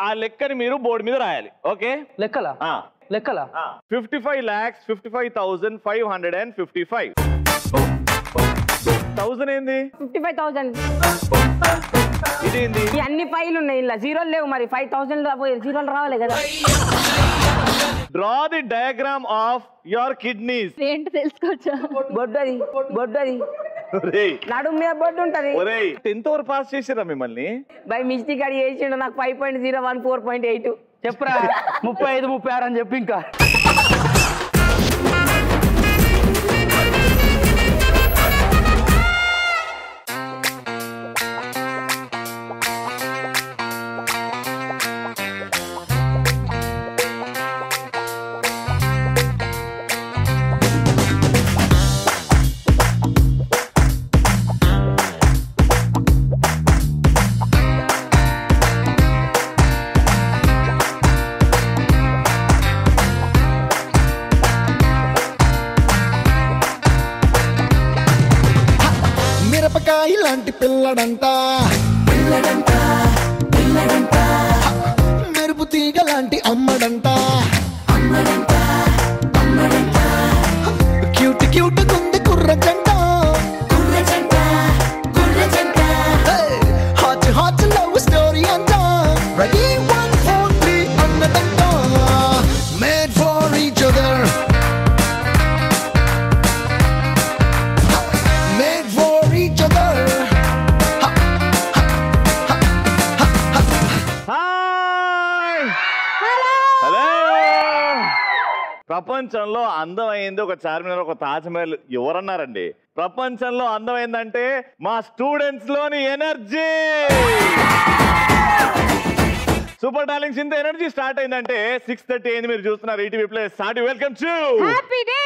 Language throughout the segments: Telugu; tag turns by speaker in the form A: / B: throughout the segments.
A: ఆ లెక్కని మీరు బోర్డు మీద రాయాలి ఓకే
B: లెక్కలా లెక్కలా
A: fifty five lakhs fifty five thousand five hundred and fifty five thousand ఏంది
C: ఫిఫ్టీ ఫైవ్ థౌసండ్
A: ఇదేంది
C: ఈ అన్ని ఫైల్ ఉన్నాయి ఇలా జీరోలు లేవు మరి ఫైవ్ థౌసండ్ జీరోలు రావాలి కదా
A: draw the diagram of your kidneys
D: ఏంటి తెలుసుకోవచ్చా
C: బొడ్డు అది బొడ్డు అది నడుము మీద బొడ్డు ఉంటది
A: ఒరేయ్ టెన్త్ ఓవర్ పాస్ చేసిరా మిమ్మల్ని
C: బై మిస్టేక్ అది చేసిండు నాకు five point zero one four point eight
B: చెప్పురా ముప్పై ఐదు ముప్పై ఆరు అని చెప్పి ఇంకా
E: మిరపకాయ లాంటి పిల్లడంట మెరుపు తీగ లాంటి అమ్మడంట క్యూట్ క్యూట్ గుంది కుర్ర జంట హాట్ హాట్ లవ్ స్టోరీ అంట రెడీ వన్ ఫోర్ త్రీ అన్నదంట made for each other made for each other.
A: Hi hello ప్రపంచంలో అందమైంది ఒక చార్మినార్ ఒక తాజ్మహల్ ఎవరన్నారండి ప్రపంచంలో అందమైందంటే మా స్టూడెంట్స్ లోని ఎనర్జీ సూపర్ డార్లింగ్స్ ఇంత ఎనర్జీ స్టార్ట్ అయిందంటే సిక్స్ థర్టీ అయింది మీరు చూస్తున్నారు ETV play start welcome to
D: happy day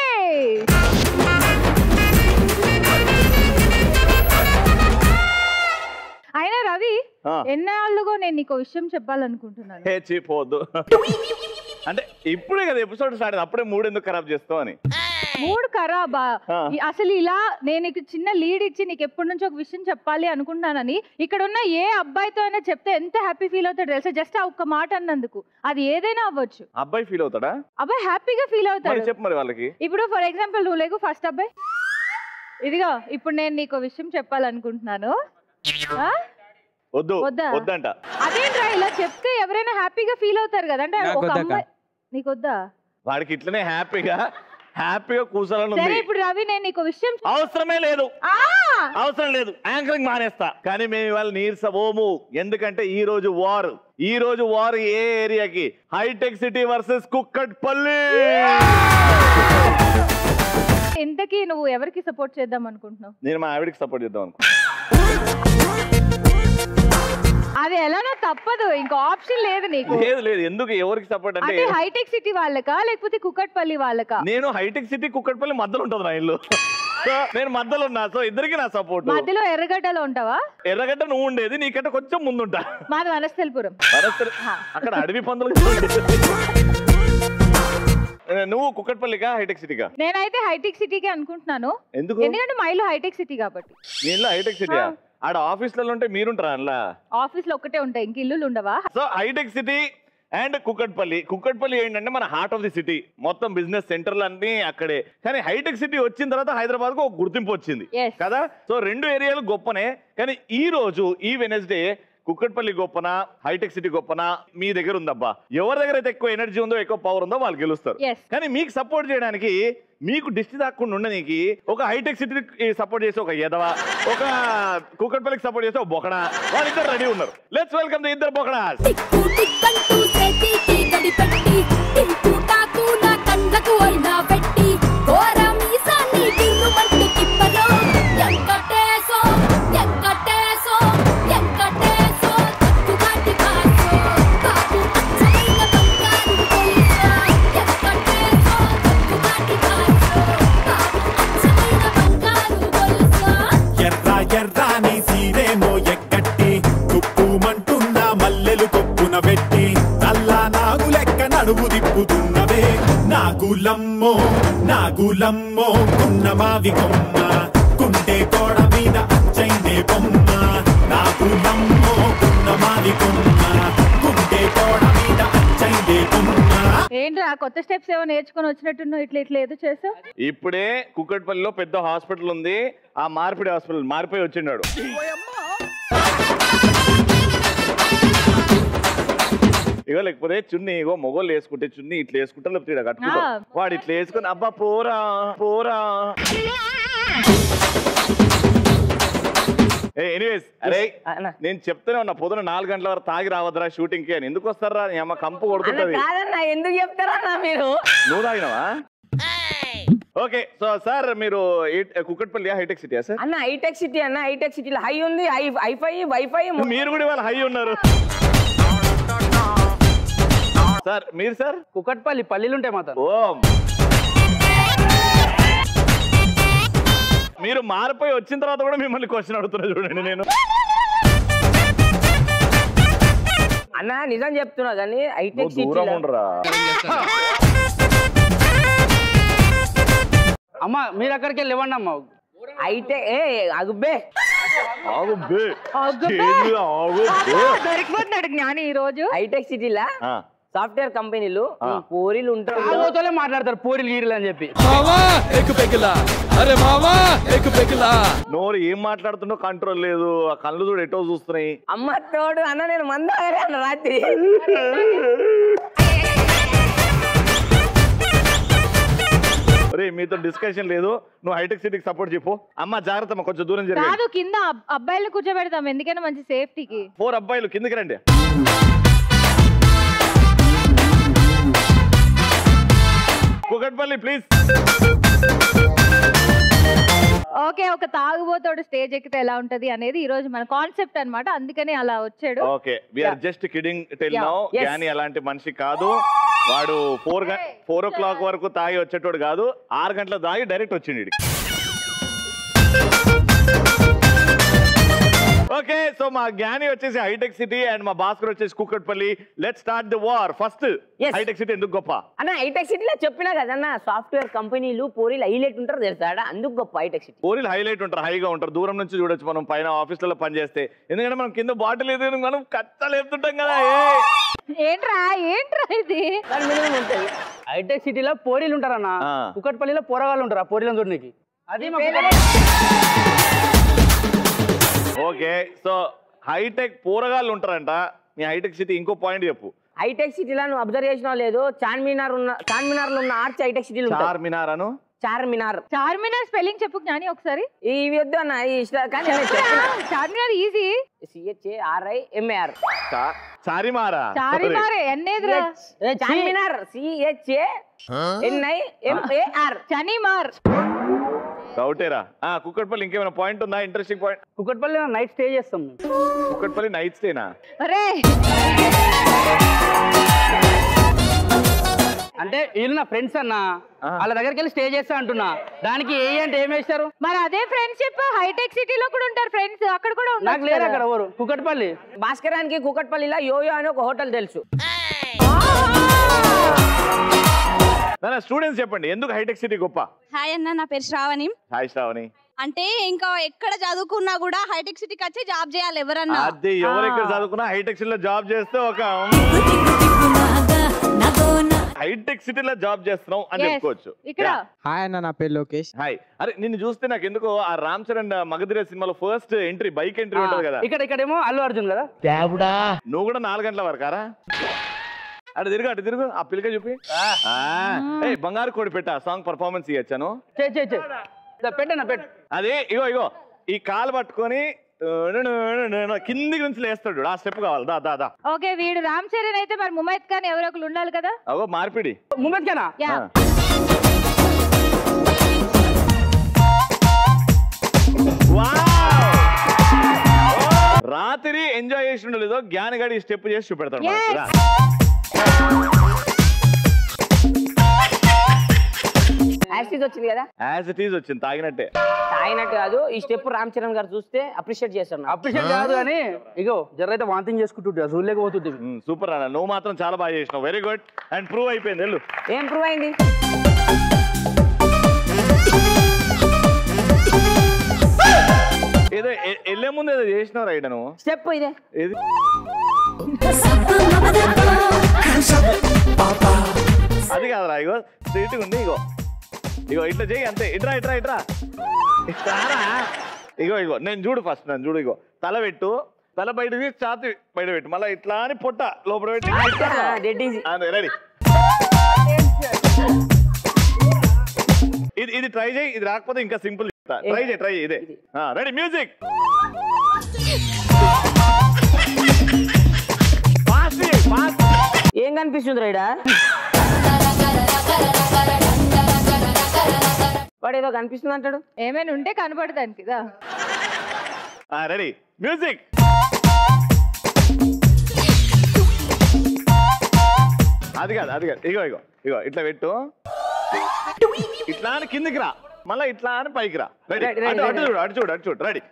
D: అయినా రవి
A: ఆ.
D: ఎన్నాళ్ళుగో నేను నీకు విషయం చెప్పాలనుకుంటున్నాను
A: హే చీపోవద్దు అంటే ఇప్పుడే కదా ఎపిసోడ్ స్టార్ట్ అయింది అప్పుడే మూడు ఎందుకు ఖరాబ్ చేస్తావు అని
D: మూడు ఖరాబా
A: ఆ.
D: ఈ- అసలు ఇలా నేను నీకు చిన్న లీడ్ ఇచ్చి నీకు ఎప్పటి నుంచో ఒక విషయం చెప్పాలి అనుకుంటున్నానని ఇక్కడ ఉన్న ఏ అబ్బాయితో అయినా చెప్తే ఎంత హ్యాపీ ఫీల్ అవుతాడు తెలుసా జస్ట్ ఆ ఒక్క మాట అన్నందుకు అది ఏదైనా అవ్వచ్చు
A: అబ్బాయి ఫీల్ అవుతాడా
D: అబ్బాయి హ్యాపీగా ఫీల్
A: మరి
D: అవుతాడు
A: చెప్పు మరి వాళ్ళకి
D: ఇప్పుడు ఫర్ ఎగ్జాంపుల్ నువ్వు లేకు ఫస్ట్ అబ్బాయి ఇదిగో ఇప్పుడు నేను నీకు విషయం చెప్పాలనుకుంటున్నాను ఆ?
A: వద్దు
D: వద్దా?
A: వద్దంట
D: అదేంట్రా ఇలా చెప్తే ఎవరైనా హ్యాపీగా ఫీల్ అవుతారు కదా అంటే
A: నాకు
D: ఒక
A: వద్దక్క.
D: అమ్మాయి నీకొద్దా
A: వాడికి ఇట్లనే హ్యాపీగా హ్యాపీగా కూర్చోవాలని
D: సరే
A: ఉంది
D: ఇప్పుడు రవి నేను నీకు విషయం
A: అవసరమే లేదు
D: ఆ!
A: అవసరం లేదు యాంకరింగ్ మానేస్తా కానీ మేము ఇవాళ నీరసపోము ఎందుకంటే ఈ రోజు వార్ ఈ రోజు వార్ ఏ ఏరియాకి హైటెక్ సిటీ వర్సెస్ కుక్కట్పల్లి
D: ఇంతకీ నువ్వు ఎవరికి సపోర్ట్ చేద్దాం అనుకుంటున్నావు
A: నేను మా ఆవిడకి సపోర్ట్ చేద్దాం అనుకో
D: అది ఎలానో తప్పదు ఇంకా ఆప్షన్ లేదు నీకు
A: లేదు లేదు ఎందుకు ఎవరికి సపోర్ట్ అంటే
D: అంటే హైటెక్ సిటీ వాళ్ళకా లేకపోతే కుకట్పల్లి వాళ్ళకా
A: నేను హైటెక్ సిటీ కుక్కట్పల్లి మధ్యలో ఉంటుంది నా ఇల్లు సో నేను మధ్యలో ఉన్నా సో ఇద్దరికి నా సపోర్ట్
D: మధ్యలో ఎర్రగడ్డలో ఉంటావా
A: ఎర్రగడ్డ నువ్వు ఉండేది నీకంటే కొంచెం ముందుంటా
D: మాది వనస్థలిపురం
A: వరసలు అక్కడ అడవి పందులు నువ్వు కుక్కట్పల్లిగా హైటెక్ సిటీగా
D: నేనైతే హైటెక్ సిటీకి అనుకుంటున్నాను
A: ఎందుకు?
D: ఎందుకంటే మా ఇల్లు హైటెక్ సిటీ కాబట్టి
A: మీ ఇల్లు హైటెక్ సిటీయా ఆడ ఆఫీసులలో ఉంటే మీరుంటారా అందులో
D: ఆఫీస్ లో ఒక్కటే ఉంటాయి ఇంక ఇల్లులు ఉండవా
A: సో హైటెక్ సిటీ అండ్ కుక్కట్పల్లి కుక్కట్పల్లి ఏంటంటే మన హార్ట్ ఆఫ్ ది సిటీ మొత్తం బిజినెస్ సెంటర్లు అన్ని అక్కడే కానీ హైటెక్ సిటీ వచ్చిన తర్వాత హైదరాబాద్ కు ఒక గుర్తింపు వచ్చింది
D: Yes.
A: కదా సో రెండు ఏరియాలు గొప్పనే కానీ ఈ రోజు ఈ వెనస్డే కుక్కట్పల్లి గొప్పనా హైటెక్ సిటీ గొప్పనా మీ దగ్గర ఉందబ్బా ఎవరి దగ్గర అయితే ఎక్కువ ఎనర్జీ ఉందో ఎక్కువ పవర్ ఉందో వాళ్ళు గెలుస్తారు
D: Yes.
A: కానీ మీకు సపోర్ట్ చేయడానికి మీకు దిష్టి దాక్కుండా ఉండనీకి ఒక హైటెక్ సిటీకి సపోర్ట్ చేసి ఒక ఎదవ ఒక కుక్కట్పల్లికి సపోర్ట్ చేసి ఒక బొకడా వాళ్ళిద్దరు రెడీ ఉన్నారు లెట్స్ వెల్కమ్ ది ఇద్దరు బొకడా
F: ఎర్ర ఎర్రాని సీరేమో ఎక్కట్టి కుప్పుమంటున్న మల్లెలు కొప్పున పెట్టి నల్లా నాగు లెక్క నడుము తిప్పుతున్నవే నాగులమ్మో నాగులమ్మో కున్న మావి కొమ్మ కుంటే కోడ మీద అచ్చైందే బొమ్మ నాగులమ్మో కున్న మావి కొమ్మ కుంటే కోడ
D: ఏంట్రా కొత్త స్టెప్స్ ఏమో నేర్చుకొని వచ్చినట్టున్నావు ఇట్లా ఇట్లా ఏదో చేసావు
A: ఇప్పుడే కుక్కట్పల్లిలో పెద్ద హాస్పిటల్ ఉంది ఆ మార్పిడి హాస్పిటల్ మారిపోయి వచ్చిండాడు ఇగో లేకపోతే చున్ని ఇగో మొగోళ్ళు వేసుకుంటే చున్ని ఇట్లా వేసుకుంటా లేకపోతే ఈడ కట్టుకుంటా
D: ఆ.
A: వాడు ఇట్లా వేసుకుని అబ్బా పోరా పోరా ఎనీవేస్ అరే
C: అన్న.
A: నేను చెప్తూనే ఉన్నా పొద్దున నాలుగు గంటల వరకు తాగి రావద్దురా షూటింగ్ కి అని ఎందుకు వస్తారా నీ అమ్మ కంపు
C: అన్న
A: కొడుతుంటది
C: కాదన్న ఎందుకు చెప్తారన్న మీరు
A: నువ్వు తాగినవా ఓకే సో సార్ మీరు ఏ- కుక్కట్పల్లి హైటెక్ సిటీ సార్
C: అన్న హైటెక్ సిటీ అన్న హైటెక్ సిటీలో హై ఉంది హై హైఫై వైఫై
A: మీరు కూడా ఇవాళ హై ఉన్నారు సార్ మీరు సార్
B: కుకట్పల్లి పల్లీలు ఉంటాయి మాత్రం
A: ఓం మీరు మారిపోయి వచ్చిన తర్వాత కూడా మిమ్మల్ని క్వశ్చన్ అడుగుతున్నా చూడండి నేను
C: అన్న నిజం చెప్తున్నా కానీ హైటెక్
A: నువ్వు దూరం
C: సిటీ
A: ఉండరా
B: అమ్మ మీరు అక్కడికి వెళ్ళి ఇవ్వండి అమ్మ
C: హైటెక్ ఏ అగుబ్బే
A: ఆగు బే
D: ఆగు బే.
A: స్టేజ్ మీద ఆగు బే.
D: దొరికిపోతున్నాడు జ్ఞాని ఈ రోజు
C: హైటెక్ సిటీలా
A: ఆ,
C: సాఫ్ట్వేర్ కంపెనీలు
A: ఆ.
C: ఈ పోరీలు ఉంటారు
B: తాగోతోనే మాట్లాడతారు పూరీలు గీరీలు అని చెప్పి
E: మావా ఎక్ పెగిలా అరే మావా ఎక్ పెగిలా
A: నోరు ఏం మాట్లాడుతుండో కంట్రోల్ లేదు ఆ కళ్ళు చూడు ఎటో చూస్తున్నాయి
C: అమ్మ తోడు అన్న నేను మందాగరే అన్న రాత్రి
A: రే మీతో డిస్కషన్ లేదు నువ్వు హైటెక్ సిటీకి సపోర్ట్ చెప్పు అమ్మ జాగ్రత్త అమ్మ, కొంచెం దూరం జరిగి
D: కాదు కింద అబ్- అబ్బాయిలను కూర్చోబెడతాం ఎందుకైనా మంచి సేఫ్టీకి
A: ఫోర్ అబ్బాయిలు కిందకి రండి కుకట్పల్లి ప్లీజ్
D: ఓకే ఒక తాగుబోతోడు స్టేజ్ ఎక్కితే ఎలా ఉంటది అనేది ఈ రోజు మన కాన్సెప్ట్ అన్నమాట అందుకని అలా వచ్చాడు
A: okay we're just kidding tell
C: Yeah.
A: Now
C: Yes.
A: Gnani అలాంటి మనిషి కాదు వాడు ఫోర్ ఫోర్ ఓ క్లాక్ వరకు తాగి వచ్చేటోడు కాదు ఆరు గంటల తాగి డైరెక్ట్ వచ్చిండు ఈడికి ఓకే సో మా జ్ఞాని వచ్చేసి హైటెక్ సిటీ అండ్ మా భాస్కర్ వచ్చేసి Kukatpally let start the war first
C: Yes.
A: హైటెక్ సిటీ ఎందుకు గొప్ప
C: అన్న హైటెక్ సిటీలో చెప్పినా కదన్న సాఫ్ట్వేర్ కంపెనీలు పోరీలు హైలైట్ ఉంటారు తెలుసా ఆడ? అందుకు గొప్ప హైటెక్ సిటీ
A: పోరీలు హైలైట్ ఉంటారు హైగా ఉంటారు దూరం నుంచి చూడొచ్చు మనం పైన ఆఫీసులలో పని చేస్తే ఎందుకంటే మనం కింద బాటిల్ ఎదురు మనం కచ్చలు లేపుతుంటాం కదా ఏ
D: ఏంట్రా ఏంట్రా ఇది
C: దాని మినిమం ఉంటుంది
B: హైటెక్ సిటీలో పోరీలు ఉంటారన్న
A: ఆ.
B: కుకట్పల్లిలో పోరగాళ్ళు ఉంటారు ఆ పోరీలను చూడడానికి అది మా
A: ఓకే సో హైటెక్ పోరగాళ్ళు ఉంటారంట మీ హైటెక్ సిటీ ఇంకో పాయింట్ చెప్పు
C: హైటెక్ సిటీలో నువ్వు అబ్జర్వ్ చేసినావు లేదు చార్మినార్ ఉన్న చార్మినార్ లో ఉన్న ఆర్చ్ హైటెక్ సిటీలో ఉంటుంది
A: చార్మినార్ అను
C: చార్మినార్
D: చార్మినార్ స్పెల్లింగ్ చెప్పు జ్ఞాని ఒకసారి
C: ఇవి వద్దు అన్న ఈ ఇష్ట- కానీ నేను చెప్పిన
D: Charminar easy
C: C H A R I M A R
A: చా- చారిమారా
D: చార్మినార్ ఎన్నేదిరా
C: చార్మినార్ సిహెచ్ఏ ఎన్ఐ ఎంఏఆర్
D: చనిమార్
A: డౌటేరా ఆ కుక్కట్పల్లి ఇంకేమైనా పాయింట్ ఉందా interesting point
B: Kukatpally night stay చేస్తాం మేము
A: కుక్కట్పల్లి నైట్ స్టేనా
D: అరే
B: అంటే వీళ్ళు నా ఫ్రెండ్స్ అన్న
A: ఆ.
B: వాళ్ళ దగ్గరికి వెళ్ళి స్టే చేస్తా అంటున్నా దానికి ఏ అంటే ఏం వేస్తారు
D: మరి అదే ఫ్రెండ్షిప్ హైటెక్ సిటీలో కూడా ఉంటారు ఫ్రెండ్స్ అక్కడ కూడా
B: నాకు
D: ఉండొచ్చు
B: లేరు
D: కదా.
B: అక్కడ ఎవరు కుకట్పల్లి
C: భాస్కరానికి కూకట్పల్లిలో యోయో అని ఒక హోటల్ తెలుసు
A: నా స్టూడెంట్స్ చెప్పండి ఎందుకు హైటెక్ సిటీ గొప్ప
G: హాయ్ అన్న నా పేరు శ్రావణి
A: హాయ్ శ్రావణి
G: అంటే ఇంకా ఎక్కడ చదువుకున్నా కూడా హైటెక్ సిటీకి వచ్చి జాబ్ చేయాలి ఎవరన్నా
A: అది ఎవరెక్కడ చదువుకున్నా హైటెక్ సిటీలో జాబ్ చేస్తే ఒక హైటెక్ సిటీలో జాబ్ చేస్తున్నాం అని
D: Yes.
A: చెప్పుకోవచ్చు
D: ఇక్కడ
H: హాయ్ అన్న నా పేరు లోకేష్
A: హాయ్ అరే నిన్ను చూస్తే నాకు ఎందుకో ఆ రామ్ చరణ్ మగధిరే సినిమాలో ఫస్ట్ ఎంట్రీ బైక్ ఎంట్రీ ఉంటది కదా
B: ఇక్కడ ఇక్కడేమో అల్లు అర్జున్ కదా
A: నువ్వు కూడా నాలుగు గంటల వరకారా అటు తిరుగు అటు తిరుగు ఆ పిల్లక చూపి ఏ బంగారు కోడి పెట్ట సాంగ్ పర్ఫార్మెన్స్ ఇచ్చాను
B: చే చే చే ఇదా పెట్టన్నా పెట్టు
A: అదే ఇగో ఇగో ఈ కాలు పట్టుకొని కిందికి నుంచి లేస్తాడు చూడు. ఆ స్టెప్ కావాలి దా దా దా
D: ఓకే వీడు రామ్ చరణ్ అయితే మరి ముమైత్ ఖాన్ ఎవరో ఒకరు ఉండాలి కదా
A: అగో మార్పిడి
B: ముంబైకేనా
D: యా
A: ఆ. వావ్! రాత్రి ఎంజాయ్ చేసి ఉండలేదో జ్ఞానగాడి స్టెప్ చేసి చూపెడతాడు మనకి.
D: Yes.
A: రా.
C: యాసిడ్ వచ్చింది కదా
A: యాజ్ ఇట్ ఈజ్ వచ్చింది తాగినట్టే
C: తాగినట్టు కాదు ఈ స్టెప్ రామ్ చరణ్ గారు చూస్తే అప్రిషియేట్ చేస్తాను నాకు.
B: అప్రిషియేట్ కాదు కానీ ఇగో జరైతే వాంతింగ్ చేసుకుంటుంటే చూడలేకపోతుంటే
A: మ్, సూపర్ అన్న నువ్వు మాత్రం చాలా బాగా చేసినావు వెరీ గుడ్ అండ్ ప్రూవ్ అయిపోయింది వెళ్ళు
C: ఏం ప్రూవ్ అయింది
A: ఏదో ఎ- వెళ్ళే ముందు ఏదో చేసినావు రైడ్ నువ్వు
C: స్టెప్ ఇదే
A: ఏది అది కాదురా ఇగో స్ట్రైట్ ఉంది ఇగో ఇగో ఇట్లా చేయి అంతే ఇట్రా ఇట్రా ఇట్రా ఇట్రారా ఇగో ఇగో నేను చూడు ఫస్ట్ నన్ను చూడు ఇగో తల పెట్టు తల బయట తీసి ఛాతి బయట పెట్టు మళ్ళీ ఇట్లా అని పొట్ట లోపల పెట్టి
C: డెడ్ ఈజీ
A: అదే రెడీ ఇది ఇది ట్రై చేయి ఇది రాకపోతే ఇంకా సింపుల్ చెప్తా ట్రై చేయి ట్రై చేయి ఇదే రెడీ మ్యూజిక్ ఫాస్ట్ ఫాస్ట్
C: ఏం కనిపిస్తుంది రైడా వాడు ఏదో కనిపిస్తుంది అంటాడు
D: ఏమైనా ఉంటే కనపడదానికి కదా
A: రెడీ మ్యూజిక్ అది కాదు అది కాదు ఇగో ఇగో ఇగో ఇట్లా పెట్టు ఇట్లా అని కిందికి రా మళ్ళీ ఇట్లా అని పైకి రా రెడీ
C: Ready, ready,
A: అటు అటు
C: ready.
A: చూడు అటు చూడు అటు చూడు రెడీ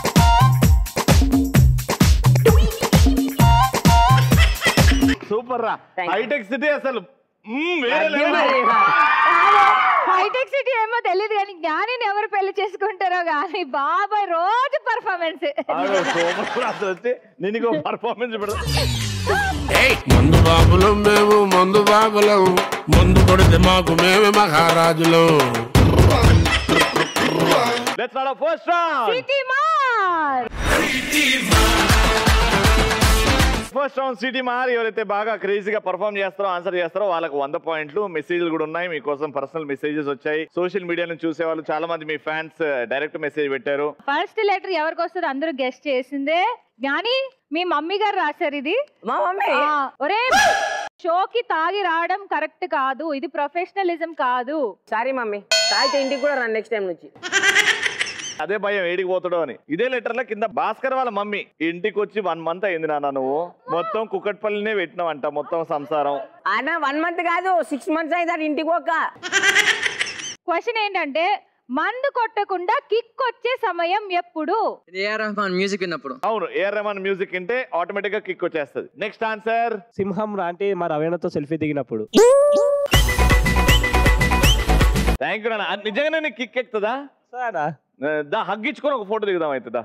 A: సూపర్ రా
C: Thank you.
A: హైటెక్ సిటీ అసలు మ్మ్, వేరే
C: అదే
A: level.
C: మరి.
D: హైటెక్ సిటీ ఏమో తెలియదు కానీ జ్ఞానిని ఎవరు పెళ్లి చేసుకుంటారో కానీ బాబాయ్ రోజు పర్ఫార్మెన్స్
A: ఆగో, సూపర్ అసలు వచ్చి నేను ఇంకో పర్ఫార్మెన్స్ పెడతా
H: మందు బాబులం మేము మందు బాబులం మందు కొడితే మాకు మేమే మహారాజులం
A: let's start first round
D: city మార్
A: ఫస్ట్ రౌండ్ సిటీ మార్ ఎవరైతే బాగా క్రేజీగా పర్ఫామ్ చేస్తారో ఆన్సర్ చేస్తారో వాళ్ళకి వంద పాయింట్లు మెసేజ్లు కూడా ఉన్నాయి మీకోసం పర్సనల్ మెసేజెస్ వచ్చాయి సోషల్ మీడియా నుంచి చూసే వాళ్ళు చాలా మంది మీ ఫ్యాన్స్ డైరెక్ట్ మెసేజ్ పెట్టారు
D: ఫస్ట్ లెటర్ ఎవరికి వస్తుంది అందరూ గెస్ట్ చేసిందే జ్ఞాని మీ మమ్మీ గారు రాశారు ఇది
C: మా మమ్మీ
D: ఆ, ఒరే షోకి తాగి రావడం కరెక్ట్ కాదు ఇది ప్రొఫెషనలిజం కాదు
C: సారీ మమ్మీ తాగితే ఇంటికి కూడా రండి నెక్స్ట్ టైం నుంచి
A: అదే భయం ఏడికి పోతాడో అని ఇదే లెటర్ లో కింద భాస్కర్ వాళ్ళ మమ్మీ ఇంటికి వచ్చి వన్ మంత్ అయింది నాన్న నువ్వు మొత్తం కుక్కట్పల్లినే పెట్టినావంట మొత్తం సంసారం
C: అన్న వన్ మంత్ కాదు సిక్స్ మంత్స్ అయితే ఇంటికి పోక
D: క్వశ్చన్ ఏంటంటే మందు కొట్టకుండా కిక్ వచ్చే సమయం ఎప్పుడు
I: ఏఆర్ రెహమాన్ మ్యూజిక్ విన్నప్పుడు
A: అవును ఏఆర్ రెహమాన్ మ్యూజిక్ వింటే ఆటోమేటిక్ గా కిక్ వచ్చేస్తుంది నెక్స్ట్ ఆన్సర్
J: సింహం లాంటి మా రవేణతో సెల్ఫీ దిగినప్పుడు
A: థ్యాంక్ యూ నాన్న అది నిజంగానే నీకు కిక్ ఎక్కుతుందా
J: సరేనా
A: ఆ, దా హగ్గించుకొని ఒక ఫోటో దిగుదాం అవుతుందా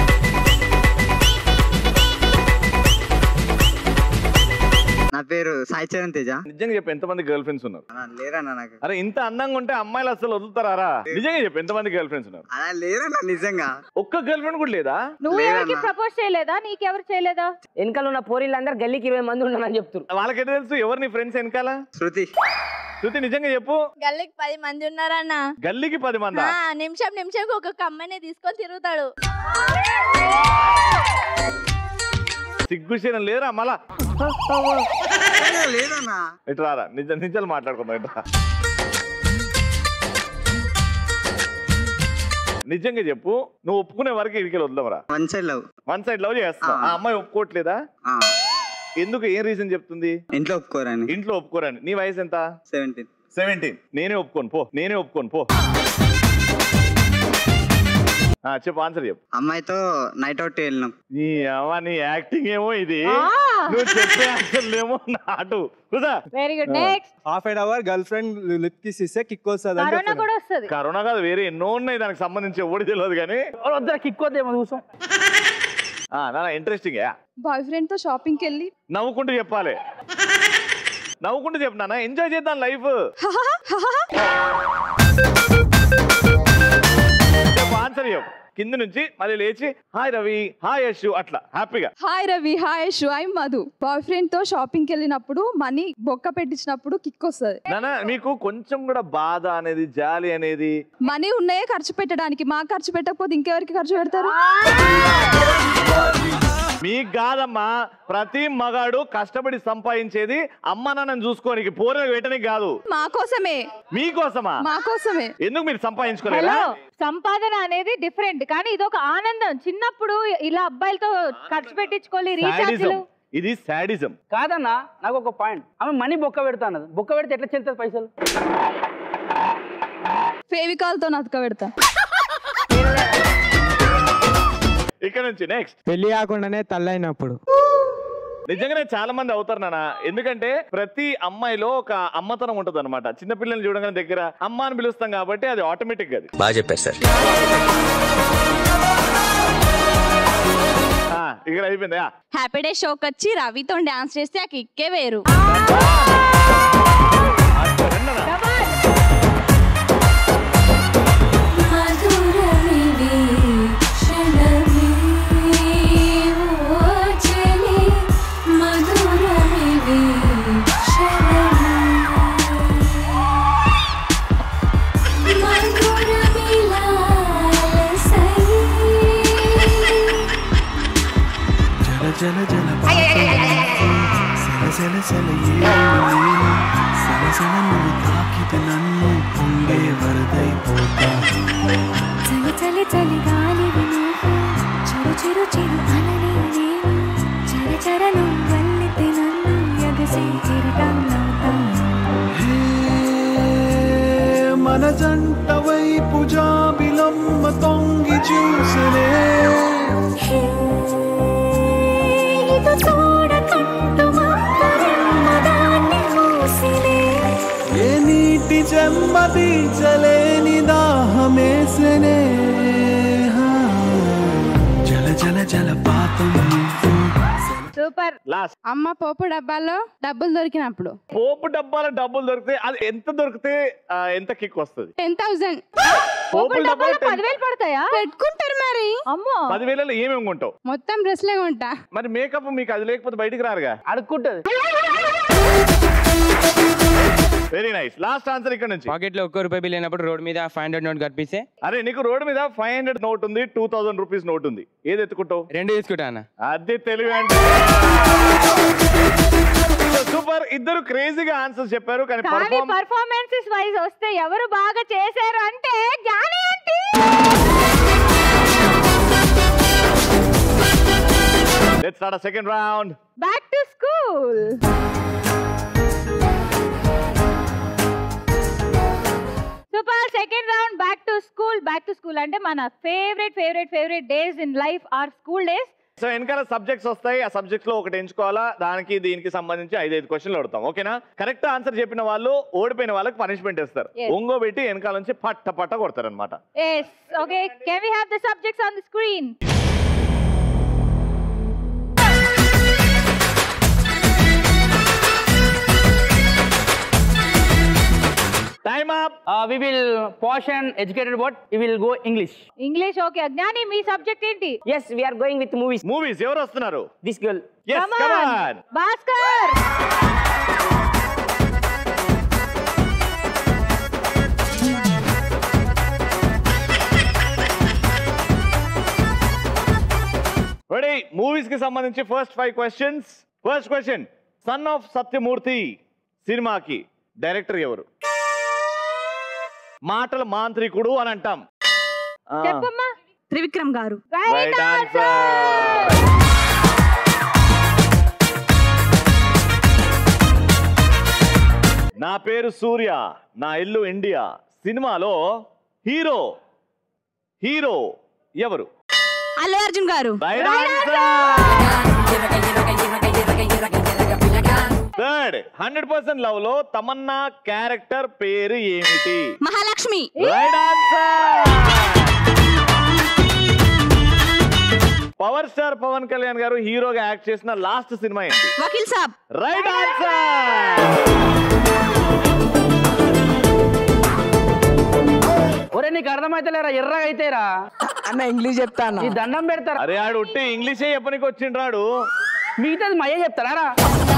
I: నా పేరు సాయి చరణ్ తేజ
A: నిజంగా చెప్పు ఎంతమంది గర్ల్ ఫ్రెండ్స్ ఉన్నారు
I: అలా లేరన్నా నాకు
A: అరే ఇంత అందంగా ఉంటే అమ్మాయిలు అసలు వదులుతారా నిజంగా చెప్పు ఎంతమంది గర్ల్ ఫ్రెండ్స్ ఉన్నారు
I: అలా లేరన్నా నిజంగా
A: ఒక్క గర్ల్ ఫ్రెండ్ కూడా లేదా
D: నువ్వు
I: లేదన్నా.
D: ఎవరికి ప్రపోజ్ చేయలేదా నీకెవరు చేయలేదా
C: వెనకాల ఉన్న పోరీళ్ళందరూ గల్లీకి ఇరవై మంది ఉన్నారని చెప్తున్నారు
A: వాళ్ళకైతే తెలుసు ఎవరు నీ ఫ్రెండ్స్ వెనకాల
I: శృతి
A: శృతి నిజంగా చెప్పు
G: గల్లీకి పది మంది ఉన్నారన్న
A: గల్లీకి పది మంది
G: ఆ, నిమిషం నిమిషం ఒక్కొక్క అమ్మాయిని తీసుకొని తిరుగుతాడు
A: సిగ్గుశీలం లేరా మళ్ళా
I: లేదన్నా
A: ఇటు రారా నిజ నిజాలు మాట్లాడుకుందాం ఇట్లా నిజంగా చెప్పు నువ్వు ఒప్పుకునే వరకు ఇడికి వద్దాంరా
I: one side love
A: one side love చేస్తావు ఆ అమ్మాయి ఒప్పుకోవట్లేదా ఎందుకు ఏం రీజన్ చెప్తుంది
I: ఇంట్లో ఒప్పుకోరని
A: ఇంట్లో ఒప్పుకోరని నీ వయసు ఎంత
I: సెవెంటీన్
A: సెవెంటీన్ నేనే ఒప్పుకోను పో నేనే ఒప్పుకోను పో ఆ, చెప్పు ఆన్సర్ చెప్పు
I: అమ్మాయితో నైట్ అవుట్ వెళ్ళినాం
A: నీ అవ్వ నీ యాక్టింగ్ ఏమో ఇది
D: ఆ.
A: నువ్వు చెప్పే ఆన్సర్ ఏమో నాటు కుదా
D: very good next
J: half an hour girlfriend lip kiss ఇస్తే కిక్ వస్తుంది అని
D: కరోనా
J: చెప్తున్నాను.
D: కూడా వస్తుంది
A: కరోనా కాదు వేరే ఎన్నో ఉన్నాయి దానికి సంబంధించి ఎవడి తెలియదు కానీ
B: వద్దర కిక్ వద్దేమో చూసాం
A: ఆ, నాన్న ఇంట్రెస్టింగ్
G: బాయ్ ఫ్రెండ్ తో షాపింగ్ కి వెళ్ళి
A: నవ్వుకుంటూ చెప్పాలి నవ్వుకుంటూ చెప్పు నాన్న ఎంజాయ్ చేద్దాం లైఫ్ ఆన్సర్ చెప్పు కింద నుంచి మళ్ళీ లేచి హాయ్ రవి హాయ్ యశు అట్లా హ్యాపీగా
G: హాయ్ రవి హాయ్ యశు ఐ మధు బాయ్ ఫ్రెండ్ తో షాపింగ్ కి వెళ్ళినప్పుడు మనీ బొక్క పెట్టించినప్పుడు కిక్ వస్తుంది
A: నాన్న మీకు కొంచెం కూడా బాధ అనేది జాలి అనేది
G: మనీ ఉన్నాయే ఖర్చు పెట్టడానికి మాకు ఖర్చు పెట్టకపోతే ఇంకెవరికి ఖర్చు పెడతారు
A: మీకు కాదమ్మా ప్రతి మగాడు కష్టపడి సంపాదించేది అమ్మ నాన్నని చూసుకోనికి పోరలు పెట్టడానికి కాదు
G: మా కోసమే
A: మీకోసమా
G: మా కోసమే
A: ఎందుకు మీరు సంపాదించుకోలేరా
D: హలో సంపాదన అనేది డిఫరెంట్ కానీ ఇది ఒక ఆనందం చిన్నప్పుడు ఇలా అబ్బాయిలతో ఖర్చు పెట్టించుకోవాలి రీఛార్జ్లు
A: శాడిజం ఇది శాడిజం
B: కాదన్నా నాకు ఒక పాయింట్ ఆమె మనీ బొక్క పెడతా అన్నది బొక్క పెడితే ఎట్లా చెల్తుంది పైసలు
G: ఫేవికాల్ తో నతక పెడతా
A: ఇక్కడ నుంచి నెక్స్ట్
J: పెళ్లి కాకుండానే తల్లైనప్పుడు
A: నిజంగానే చాలా మంది అవుతారు నాన్న ఎందుకంటే ప్రతి అమ్మాయిలో ఒక అమ్మతనం ఉంటది అనమాట చిన్నపిల్లల్ని చూడగానే దగ్గర అమ్మ అని పిలుస్తాం కాబట్టి అది ఆటోమేటిక్ అది
K: బాగా చెప్పారు సార్
A: ఆ, ఇక్కడ అయిపోయింది ఆ.
G: హ్యాపీ డే షోకి వచ్చి రవితో డాన్స్ చేస్తే ఆ కిక్కే వేరు
A: అచ్చా, రెండనా?
E: జల జల జల సల సల సల ఏళ్ళు సల సల నువ్వు తాకితే నన్ను పొంగే వరదైపోతా
K: చలి చలి చలి గాలి నువ్వు చిరు చిరు చిరు అలనే నేను చర చర నువ్వల్లితే నన్ను ఎగసి చిరుటన్నవుతా
E: హే, మన జంట వైపు జాబిలమ్మ తొంగి చూసలే
K: ఇది చూడకంటు మమ్మదాన్ని మూసిలే
E: ఏ నీటి చెమ్మ తీర్చలేని దాహమేసనే హా. జల జల జల పాతం నువ్వు
D: సూపర్
A: లాస్ట్
G: అమ్మ పోపు డబ్బాలో డబ్బులు దొరికినప్పుడు
A: పోపు డబ్బాల డబ్బులు దొరికితే అది ఎంత దొరికితే ఆ, ఎంత కిక్ వస్తుంది
G: టెన్ థౌసండ్
A: పోపుల డబ్బాలు ten-
D: పదివేలు పడతాయా
G: పెట్టుకుంటారు మరి
D: అమ్మో
A: పదివేలలో ఏమేమి కొంటావు
G: మొత్తం డ్రెస్లే కొంటా
A: మరి మేకప్ మీకు అది లేకపోతే బయటికి రారుగా
B: అడుక్కుంటది
A: వెరీ నైస్ లాస్ట్ ఆన్సర్ ఇక్కడ నుంచి
L: పాకెట్ లో ఒక్క రూపాయి బిల్ అయినప్పుడు రోడ్ మీద ఫైవ్ హండ్రెడ్ నోట్ కనిపిస్తే
A: అరే నీకు రోడ్డు మీద ఫైవ్ హండ్రెడ్ నోట్ ఉంది టూ థౌసండ్ రూపీస్ నోట్ ఉంది ఏది ఎత్తుకుంటావు
L: రెండు తీసుకుంటా అన్న
A: అది తెలివి అంటే సూపర్ ఇద్దరు క్రేజీగా ఆన్సర్స్ చెప్పారు కానీ
D: కానీ
A: పర్ఫార్మ్
D: పర్ఫార్మెన్సెస్ వైజ్ వస్తే ఎవరు బాగా చేశారు అంటే Gnani aunty
A: let's start second round
D: back to school super second round back to school back to school అంటే మన favourite favourite favourite days in life are school days
A: so వెనకాల సబ్జెక్ట్స్ వస్తాయి ఆ సబ్జెక్ట్స్ లో ఒకటి ఎంచుకోవాలా దానికి దీనికి సంబంధించి ఐదైదు క్వశ్చన్లు అడుగుతాం ఓకేనా కరెక్ట్ ఆన్సర్ చెప్పిన వాళ్ళు ఓడిపోయిన వాళ్ళకి పనిష్మెంట్ ఇస్తారు
D: Yes.
A: ఒంగో పెట్టి వెనకాల నుంచి పట్ట పట్ట కొడతారు అనమాట
D: yes okay can we have the subjects on the screen
A: time up
B: we will posh and educated word we will go English
D: English okay Gnani మీ సబ్జెక్ట్ ఏంటి
C: yes we're going with movies
A: movies ఎవరు వస్తున్నారు
C: this girl
A: Yes,
D: Come
A: come
D: on.
A: on.
D: Bhaskar
A: ready movies కి సంబంధించి first five questions first question son of Satyamurthy సినిమాకి డైరెక్టర్ ఎవరు మాటల మాంత్రికుడు అని అంటాం ఆ,
D: చెప్పమ్మా
G: త్రివిక్రమ్ గారు
A: right answer. నా పేరు సూర్య నా ఇల్లు ఇండియా సినిమాలో హీరో హీరో ఎవరు
G: Allu Arjun garu
A: right third hundred percent love లో తమన్నా క్యారెక్టర్ పేరు ఏమిటి
G: Mahalakshmi
A: right answer power star Pavan Kalyan garu హీరోగా యాక్ట్ చేసిన లాస్ట్ సినిమా ఏంటి
G: వకీల్ సాబ్
A: రైట్ ఆన్సర్
B: ఒరే నీకు అర్థమైతలేరా ఎర్రగా అయితేరా
J: అన్న ఇంగ్లీష్ చెప్తా అన్న
B: ఈ దండం పెడతారా
A: అరే ఆడు ఉట్టి ఇంగ్లీషే చెప్పనికి వచ్చిండ్రాడు
B: మిగతాది మయ్య చెప్తారా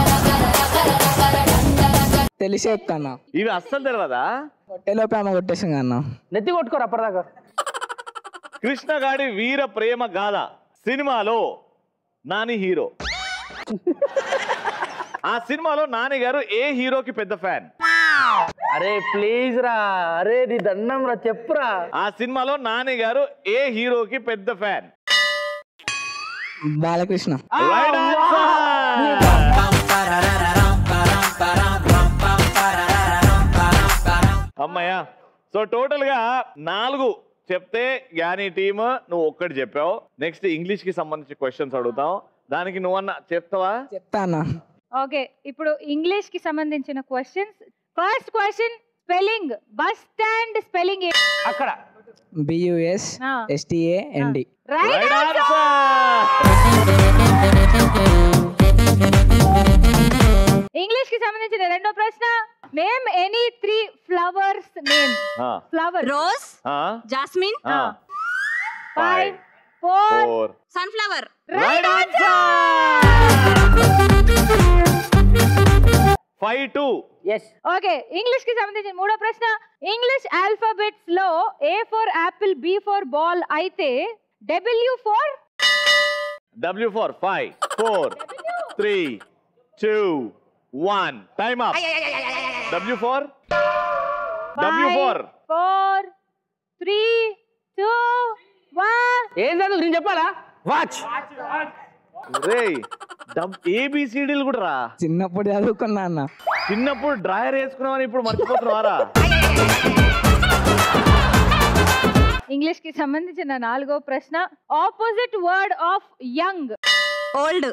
J: తెలిసి చెప్తా అన్న
A: ఇవి అస్సలు తెలియదా
J: కొట్టేలోపే ఆమె కొట్టేసింది అన్న
B: నెత్తి కొట్టుకోరు అప్పటిదాకా
A: కృష్ణగాడి వీర ప్రేమ గాథ సినిమాలో నాని హీరో ఆ సినిమాలో నాని గారు ఏ హీరోకి పెద్ద ఫ్యాన్
B: అరే ప్లీజ్ రా అరే నీ దండం రా చెప్పురా
A: ఆ సినిమాలో నాని గారు ఏ హీరోకి పెద్ద ఫ్యాన్
J: బాలకృష్ణ
A: రైట్ అమ్మయ్యా సో టోటల్ గా నాలుగు చెప్తే జ్ఞాని టీమ్ నువ్వు ఒక్కటి చెప్పావు నెక్స్ట్ ఇంగ్లీష్ కి సంబంధించి క్వశ్చన్స్ అడుగుతాం దానికి నువ్వన్నా చెప్తావా
J: చెప్తా అన్న
D: ఓకే ఇప్పుడు ఇంగ్లీష్ కి సంబంధించిన questions first question spelling bus stand spelling
B: అక్కడ
J: బియుఎస్
D: ఆ.
J: S T A N D
D: right
A: right
D: English కి సంబంధించిన రెండో ప్రశ్న name any three flowers name
A: ఆ,
D: ఫ్లవర్
M: రోజ్
A: ఆ,
M: జాస్మిన్
A: ఆ.
D: Five four
A: four
M: sunflower
D: right
A: five two
C: yes
D: okay English కి సంబంధించిన మూడో ప్రశ్న ఇంగ్లీష్ ఆల్ఫాబెట్స్ లో A for apple B for ball అయితే W four
A: W four five four three two one time up W four W four
D: four three two one
B: ఏం చదువు నేను చెప్పాలా వాచ్
A: రే ఏబిసిడీలు కూడా రా
J: చిన్నప్పుడు చదువుకున్నా అన్న
A: చిన్నప్పుడు డ్రాయర్ వేసుకున్నామని ఇప్పుడు మర్చిపోతున్నావారా
D: ఇంగ్లీష్ కి సంబంధించిన నాలుగో ప్రశ్న opposite word of young
M: old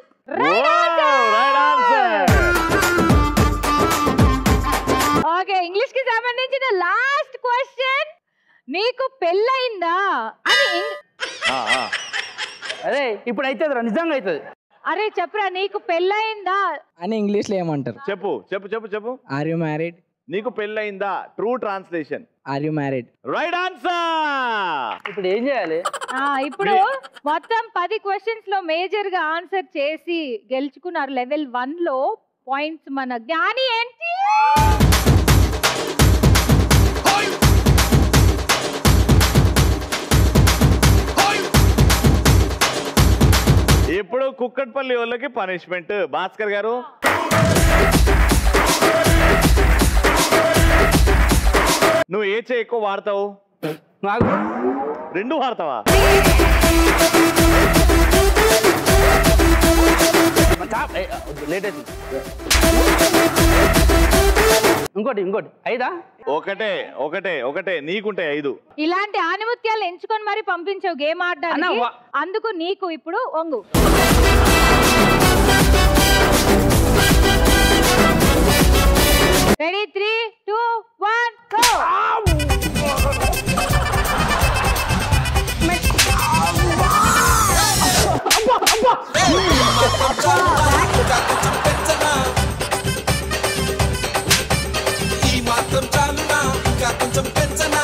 D: okay English కి సంబంధించిన లాస్ట్ క్వశ్చన్ నీకు పెళ్ళయిందా అని ఇంగ్-
B: అదే ఇప్పుడు అవుతుంది నిజంగా అవుతుంది
D: అరే చెప్పరా నీకు పెళ్ళయిందా
J: అని ఇంగ్లీష్లో ఏమంటారు
A: చెప్పు చెప్పు చెప్పు చెప్పు
J: ఆర్ యు మ్యారీడ్
A: నీకు పెళ్ళయిందా true translation
J: are you married
A: right answer
B: ఇప్పుడు ఏం చేయాలి
D: ఆ, ఇప్పుడు మొత్తం పది క్వశ్చన్స్ లో మేజర్ గా ఆన్సర్ చేసి గెలుచుకున్నారు లెవెల్ వన్ లో పాయింట్స్ మన జ్ఞాని ఏంటి
A: ఇప్పుడు కుక్కట్పల్లి వాళ్ళకి పనిష్మెంట్ భాస్కర్ గారు నువ్వు ఏ చేయి ఎక్కువ వాడతావు
B: నాకు
A: రెండు వాడతావా
B: లేట్ అవుతుంది ఇంకోటి ఇంకోటి ఐదా
A: ఒకటే ఒకటే ఒకటే నీకుంటాయి ఐదు
D: ఇలాంటి ఆనిముత్యాలు ఎంచుకొని మరి పంపించావు గేమ్
B: అన్న,
D: ఆడడానికి
B: వా-
D: అందుకు నీకు ఇప్పుడు వంగు ready three two one go
E: ఈ మాత్రం చాలునా ఇంకా కొంచెం పెంచనా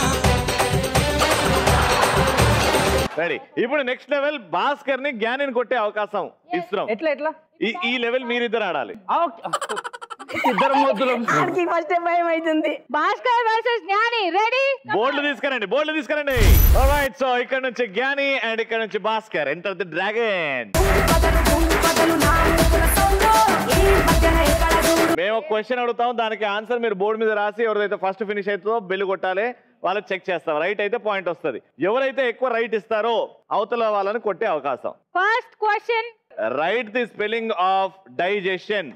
A: రెడీ ఇప్పుడు నెక్స్ట్ లెవెల్ భాస్కర్ ని జ్ఞానిని కొట్టే అవకాశం ఇస్తున్నాం
B: ఎట్లా ఎట్లా
A: ఈ ఈ లెవెల్ మీరిద్దరు ఆడాలి
B: ఇద్దరు మొద్దులు
C: ఫస్ట్ భయం అవుతుంది
D: భాస్కర్ వర్సెస్ జ్ఞాని రెడీ
A: బోర్డులు తీసుకురండి బోర్డులు తీసుకురండి రైట్ సో ఇక్కడ నుంచి జ్ఞాని అండ్ ఇక్కడ నుంచి భాస్కర్ ఎంటర్ ది డ్రాగన్ మేము ఒక క్వశ్చన్ అడుగుతాం దానికి ఆన్సర్ మీరు బోర్డు మీద రాసి ఎవరైతే ఫస్ట్ ఫినిష్ అవుతుందో బెల్ కొట్టాలి వాళ్ళకి చెక్ చేస్తాం రైట్ అయితే పాయింట్ వస్తుంది ఎవరైతే ఎక్కువ రైట్ ఇస్తారో అవతల వాళ్ళని కొట్టే అవకాశం
D: first question
A: write the spelling of digestion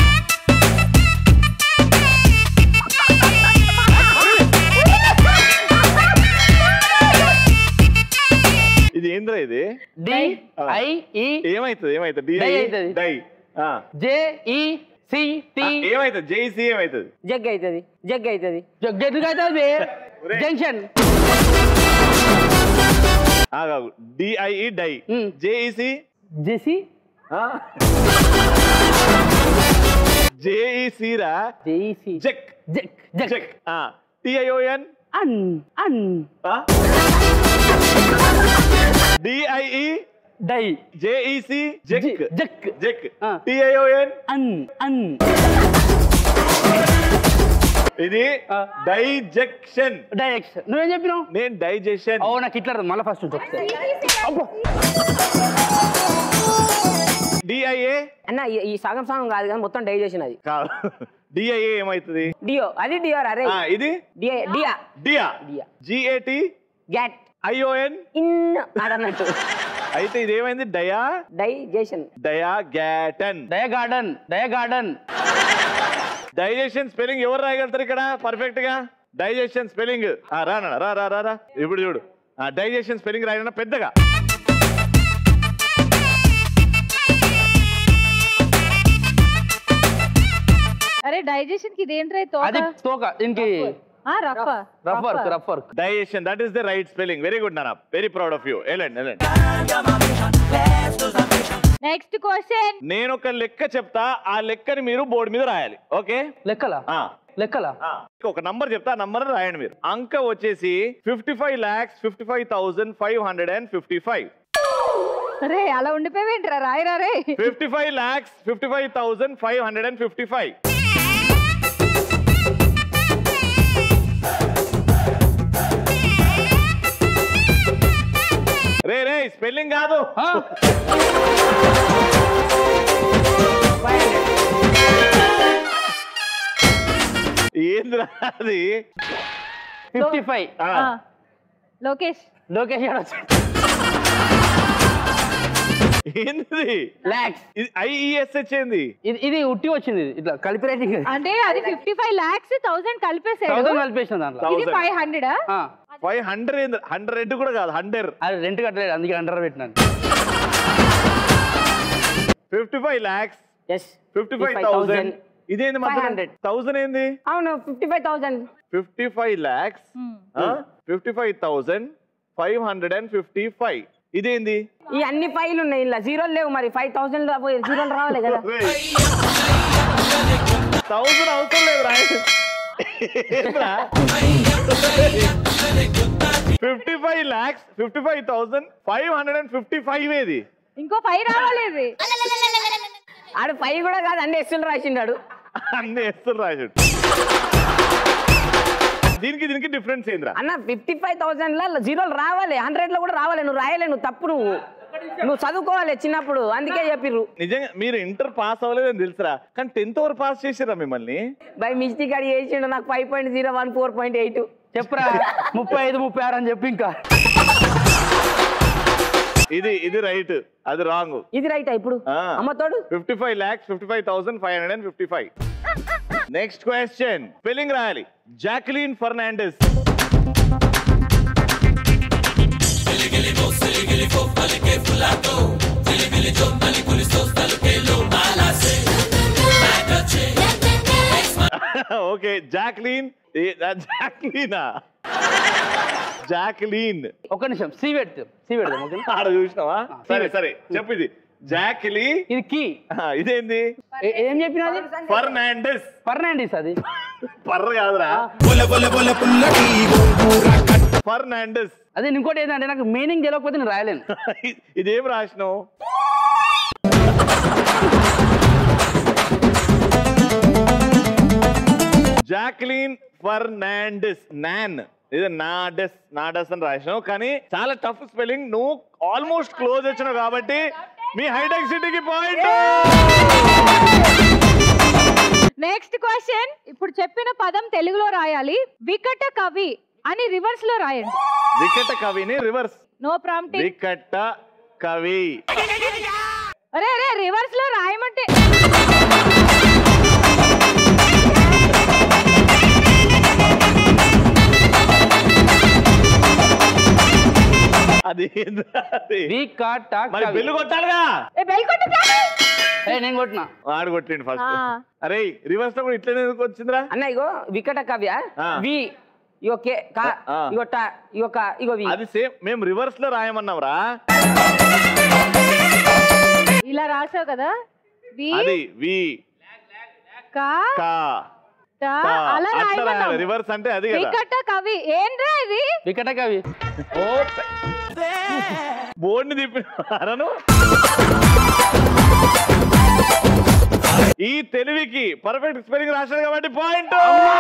A: ఇది ఏంద్రా ఇది
B: డి ఐ ఈ
A: ఏమైతుంది ఏమైతుంది
B: డై అవుతుంది.
A: డై ఆ.
B: జే ఈ సి టి
A: ఆ, ఏమైతుంది జేసీ ఏమైతుంది
C: జగ్ అవుతుంది జగ్ అవుతుంది
B: జగ్గు అవుతుంది జంక్షన్
A: డిఐఈ డై జేఈసి
B: జెసి
A: జేఈసి రా
B: జేఈసి
A: జెక్
B: జెక్ జెక్
A: జెక్ టిఐఓఎన్
B: అన్ అన్
A: డిఐఈ
B: డై
A: జేఈసి జెక్
B: జెక్
A: జెక్ టిఐఓఎన్
B: అన్ అన్
A: ఇది డైజెక్షన్
B: డైరెక్షన్ నువ్వేం చెప్పినావు
A: నేను డైజెషన్
B: ఓ నాకు ఇట్లా రాదు. మళ్ళా ఫస్ట్ నుంచి ఒకసారి
A: డిఐఏ
C: అన్న ఈ- ఈ సగం సగం కాదు కానీ మొత్తం డైజెషన్ అది
A: కాదు డిఐఏ ఏమైతుంది
C: డియో అది డియో అరే
A: ఆ, ఇది
C: డియా డియా
A: డియా
C: డియా
A: జిఏటి
C: గ్యాట్
A: ఐఓఎన్
C: ఇన్ అదన్నట్టు
A: అయితే ఇది ఏమైంది డయా
C: డైజెషన్
A: డయా గ్యాటన్
B: డయ గార్డెన్ డయ గార్డెన్
A: డైజెషన్ స్పెల్లింగ్ ఎవరు రాయగలుగుతారు ఇక్కడ పర్ఫెక్ట్ గా డైజెషన్ స్పెల్లింగ్ రానా రా రా రా రా ఇప్పుడు చూడు డైజెషన్ స్పెల్లింగ్ రాయన పెద్దగా
D: అరే డైజెషన్ కి ఇదేంట్రా తోక
B: అది తోక దీనికి
D: ఆ, rough
B: rough work rough work
A: digestion that is the right spelling very good నానా వెరీ ప్రౌడ్ ఆఫ్ యూ వెళ్ళండి వెళ్ళండి
D: నెక్స్ట్ క్వశ్చన్
A: నేను ఒక లెక్క చెప్తా ఆ లెక్కని మీరు బోర్డు మీద రాయాలి ఓకే
B: లెక్కలా లెక్కల
A: ఒక నంబర్ చెప్తా నంబర్ రాయండి మీరు అంక వచ్చేసి fifty five lakhs fifty five thousand five hundred and fifty five
D: రే అలా ఉండిపోయేంట్రా రాయరా రే
A: fifty five lakhs fifty five thousand five hundred and fifty five రే రే స్పెల్లింగ్ కాదు ఏంద్రా అది
B: ఫిఫ్టీ ఫైవ్
A: ఆ.
D: లోకేష్
B: లోకేష్ గారు వచ్చాడు.
A: ఏంది
B: లాక్స్
A: ఇది ఐఈఎస్హెచ్ ఏంది
B: ఇది ఇది ఉట్టి వచ్చింది ఇది. ఇట్లా కలిపి రేటింగ్
D: అంటే అది ఫిఫ్టీ ఫైవ్ లాక్స్ థౌసండ్ కలిపేసాడు
B: థౌసండ్ కలిపేసిన దాంట్లో
D: ఇది ఫైవ్ హండ్రెడ్
B: ఆ.
A: ఫైవ్ హండ్రెడ్ హండ్రెడ్ కూడా కాదు హండ్రెడ్
B: అది రెంట్ కట్టలేదు అందుకే అండర్ పెట్టినాను
A: fifty five lakhs
C: yes
A: fifty five thousand ఇదేంది మధ్య థౌసండ్ ఏంది
C: అవును fifty five thousand
A: fifty five lakhs fifty five thousand five hundred and fifty five ఇదేంది
C: ఈ అన్ని ఫైల్ ఉన్నాయి ఇలా జీరోలు లేవు మరి ఫైవ్ థౌసండ్ జీరోలు రావాలి కదా
A: థౌసండ్ అవసరం లేదు రాయ fifty five lakhs fifty five thousand five hundred and fifty five ఏది
D: ఇంకో ఫైవ్ రావాలేదు
C: ఆడు ఫైవ్ కూడా కాదు అన్ని ఎస్సులు రాసిండాడు
A: అన్ని ఎస్తులు రాశాడు దీనికి దీనికి డిఫరెన్స్ ఏంద్రా
C: అన్న ఫిఫ్టీ ఫైవ్ థౌసండ్ లో జీరోలు రావాలి హండ్రెడ్ లో కూడా రావాలి నువ్వు రాయలే నువ్వు తప్పు నువ్వు నువ్వు చదువుకోవాలి చిన్నప్పుడు అందుకే చెప్పిర్రు
A: నిజంగా మీరు ఇంటర్ పాస్ అవ్వలేదని తెలుసురా కానీ టెన్త్ వరకు పాస్ చేసిరా మిమ్మల్ని
C: బై మిస్టేక్ అడి చేసిండు నాకు five point zero one four point eight
B: చెప్పురా ముప్పై ఐదు ముప్పై ఆరు అని చెప్పి ఇంకా
A: ఇది ఇది రైట్ అది రాంగ్
C: ఇది రైట్ ఇప్పుడు అమ్మతోడు
A: fifty five lakhs fifty five thousand five hundred and fifty five next question spelling రాయాలి జాక్లీన్ ఫర్నాండెస్ ఓకే జాక్లీన్ జాక్లీనా జాక్లీన్
B: ఒక నిమిషం సి పెడతాం సి పెడదాం ఓకే
A: ఆడ చూసినావా సరే సరే చెప్పు ఇది జాక్లీ
B: ఇది కీ
A: ఇదేంది
B: ఏం చెప్పినది
A: ఫర్నాండెస్
B: ఫర్నాండిస్ అది
A: పర్ర కాదురా ఫర్నాండెస్
B: అదే ఇంకోటి ఏంటంటే నాకు మీనింగ్ తెలియకపోతే నేను రాయలేను
A: ఇదేం రాసినావు జాక్లీన్ ఫర్నాండెస్ నాన్ ఇది నాడెస్ నాడెస్ అని రాసినావు కానీ చాలా టఫ్ స్పెల్లింగ్ నువ్వు ఆల్మోస్ట్ క్లోజ్ వచ్చినావు కాబట్టి మీ హైటెక్ సిటీకి పాయింట్
D: నెక్స్ట్ క్వశ్చన్ ఇప్పుడు చెప్పిన పదం తెలుగులో రాయాలి వికట కవి అని రివర్స్ లో రాయండి
A: వికట కవిని రివర్స్
D: నో ప్రాంప్టింగ్
A: వికట కవి
D: అరే అరే రివర్స్ లో రాయమంటే
A: అది ఏందిరా అది?
B: వికట
A: మరి
B: కవి.
A: బెల్లు కొట్టాలిగా
D: ఏ బెల్ కొట్టు చాలు.
B: ఏ, నేను కొట్టినా
A: ఆడు కొట్టిండు ఫస్ట్
C: ఆ.
A: అరే రివర్స్ లో కూడా ఇట్లనే ఎందుకు వచ్చిందిరా
C: అన్న ఇగో వికట కవ్య
A: ఆ.
C: వి ఇగో కే కా
A: ఆ.
C: ఇగో టా ఇగో కా ఇగో వి
A: అది సేమ్ మేము రివర్స్ లో రాయమన్నాం రా
D: ఇలా రాసావు కదా వి
A: అది వి
D: కా
A: కా
D: టా
A: కా.
D: అలా
A: అట్లా
D: రాయమన్నావు
A: రాయాలి రివర్స్ అంటే అది కదా
D: వికట కవి ఏంట్రా ఇది
B: వికట కవి
A: ఓ బోర్డుని తిప్పినారను ఈ తెలివికి పర్ఫెక్ట్ స్పెల్లింగ్ రాశాడు కాబట్టి point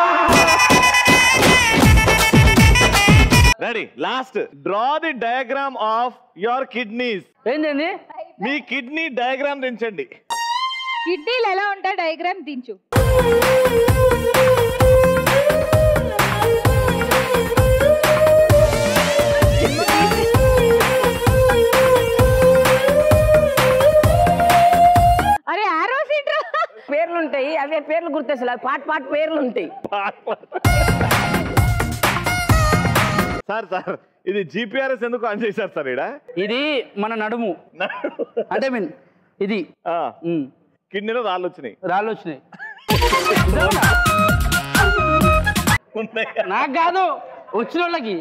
A: ready last draw the diagram of your kidneys
B: ఏంది
A: మీ కిడ్నీ డయాగ్రామ్ దించండి
D: కిడ్నీలు ఎలా ఉంటాయి డయాగ్రామ్ దించు అరే ఆరోస్ ఏంట్రా
C: పేర్లు ఉంటాయి అవే పేర్లు గుర్తొస్తాయి అవి పాట్ పాట్ పేర్లు ఉంటాయి
A: సార్ సార్ ఇది జిపిఆర్ఎస్ ఎందుకు ఆన్ చేశారు సార్ ఇక్కడ
B: ఇది మన నడుము అంటే మీన్ ఇది ఉమ్.
A: కిడ్నీలో రాళ్ళు వచ్చినాయి
B: రాళ్ళు వచ్చినాయి నాకు కాదు వచ్చిన వాళ్ళకి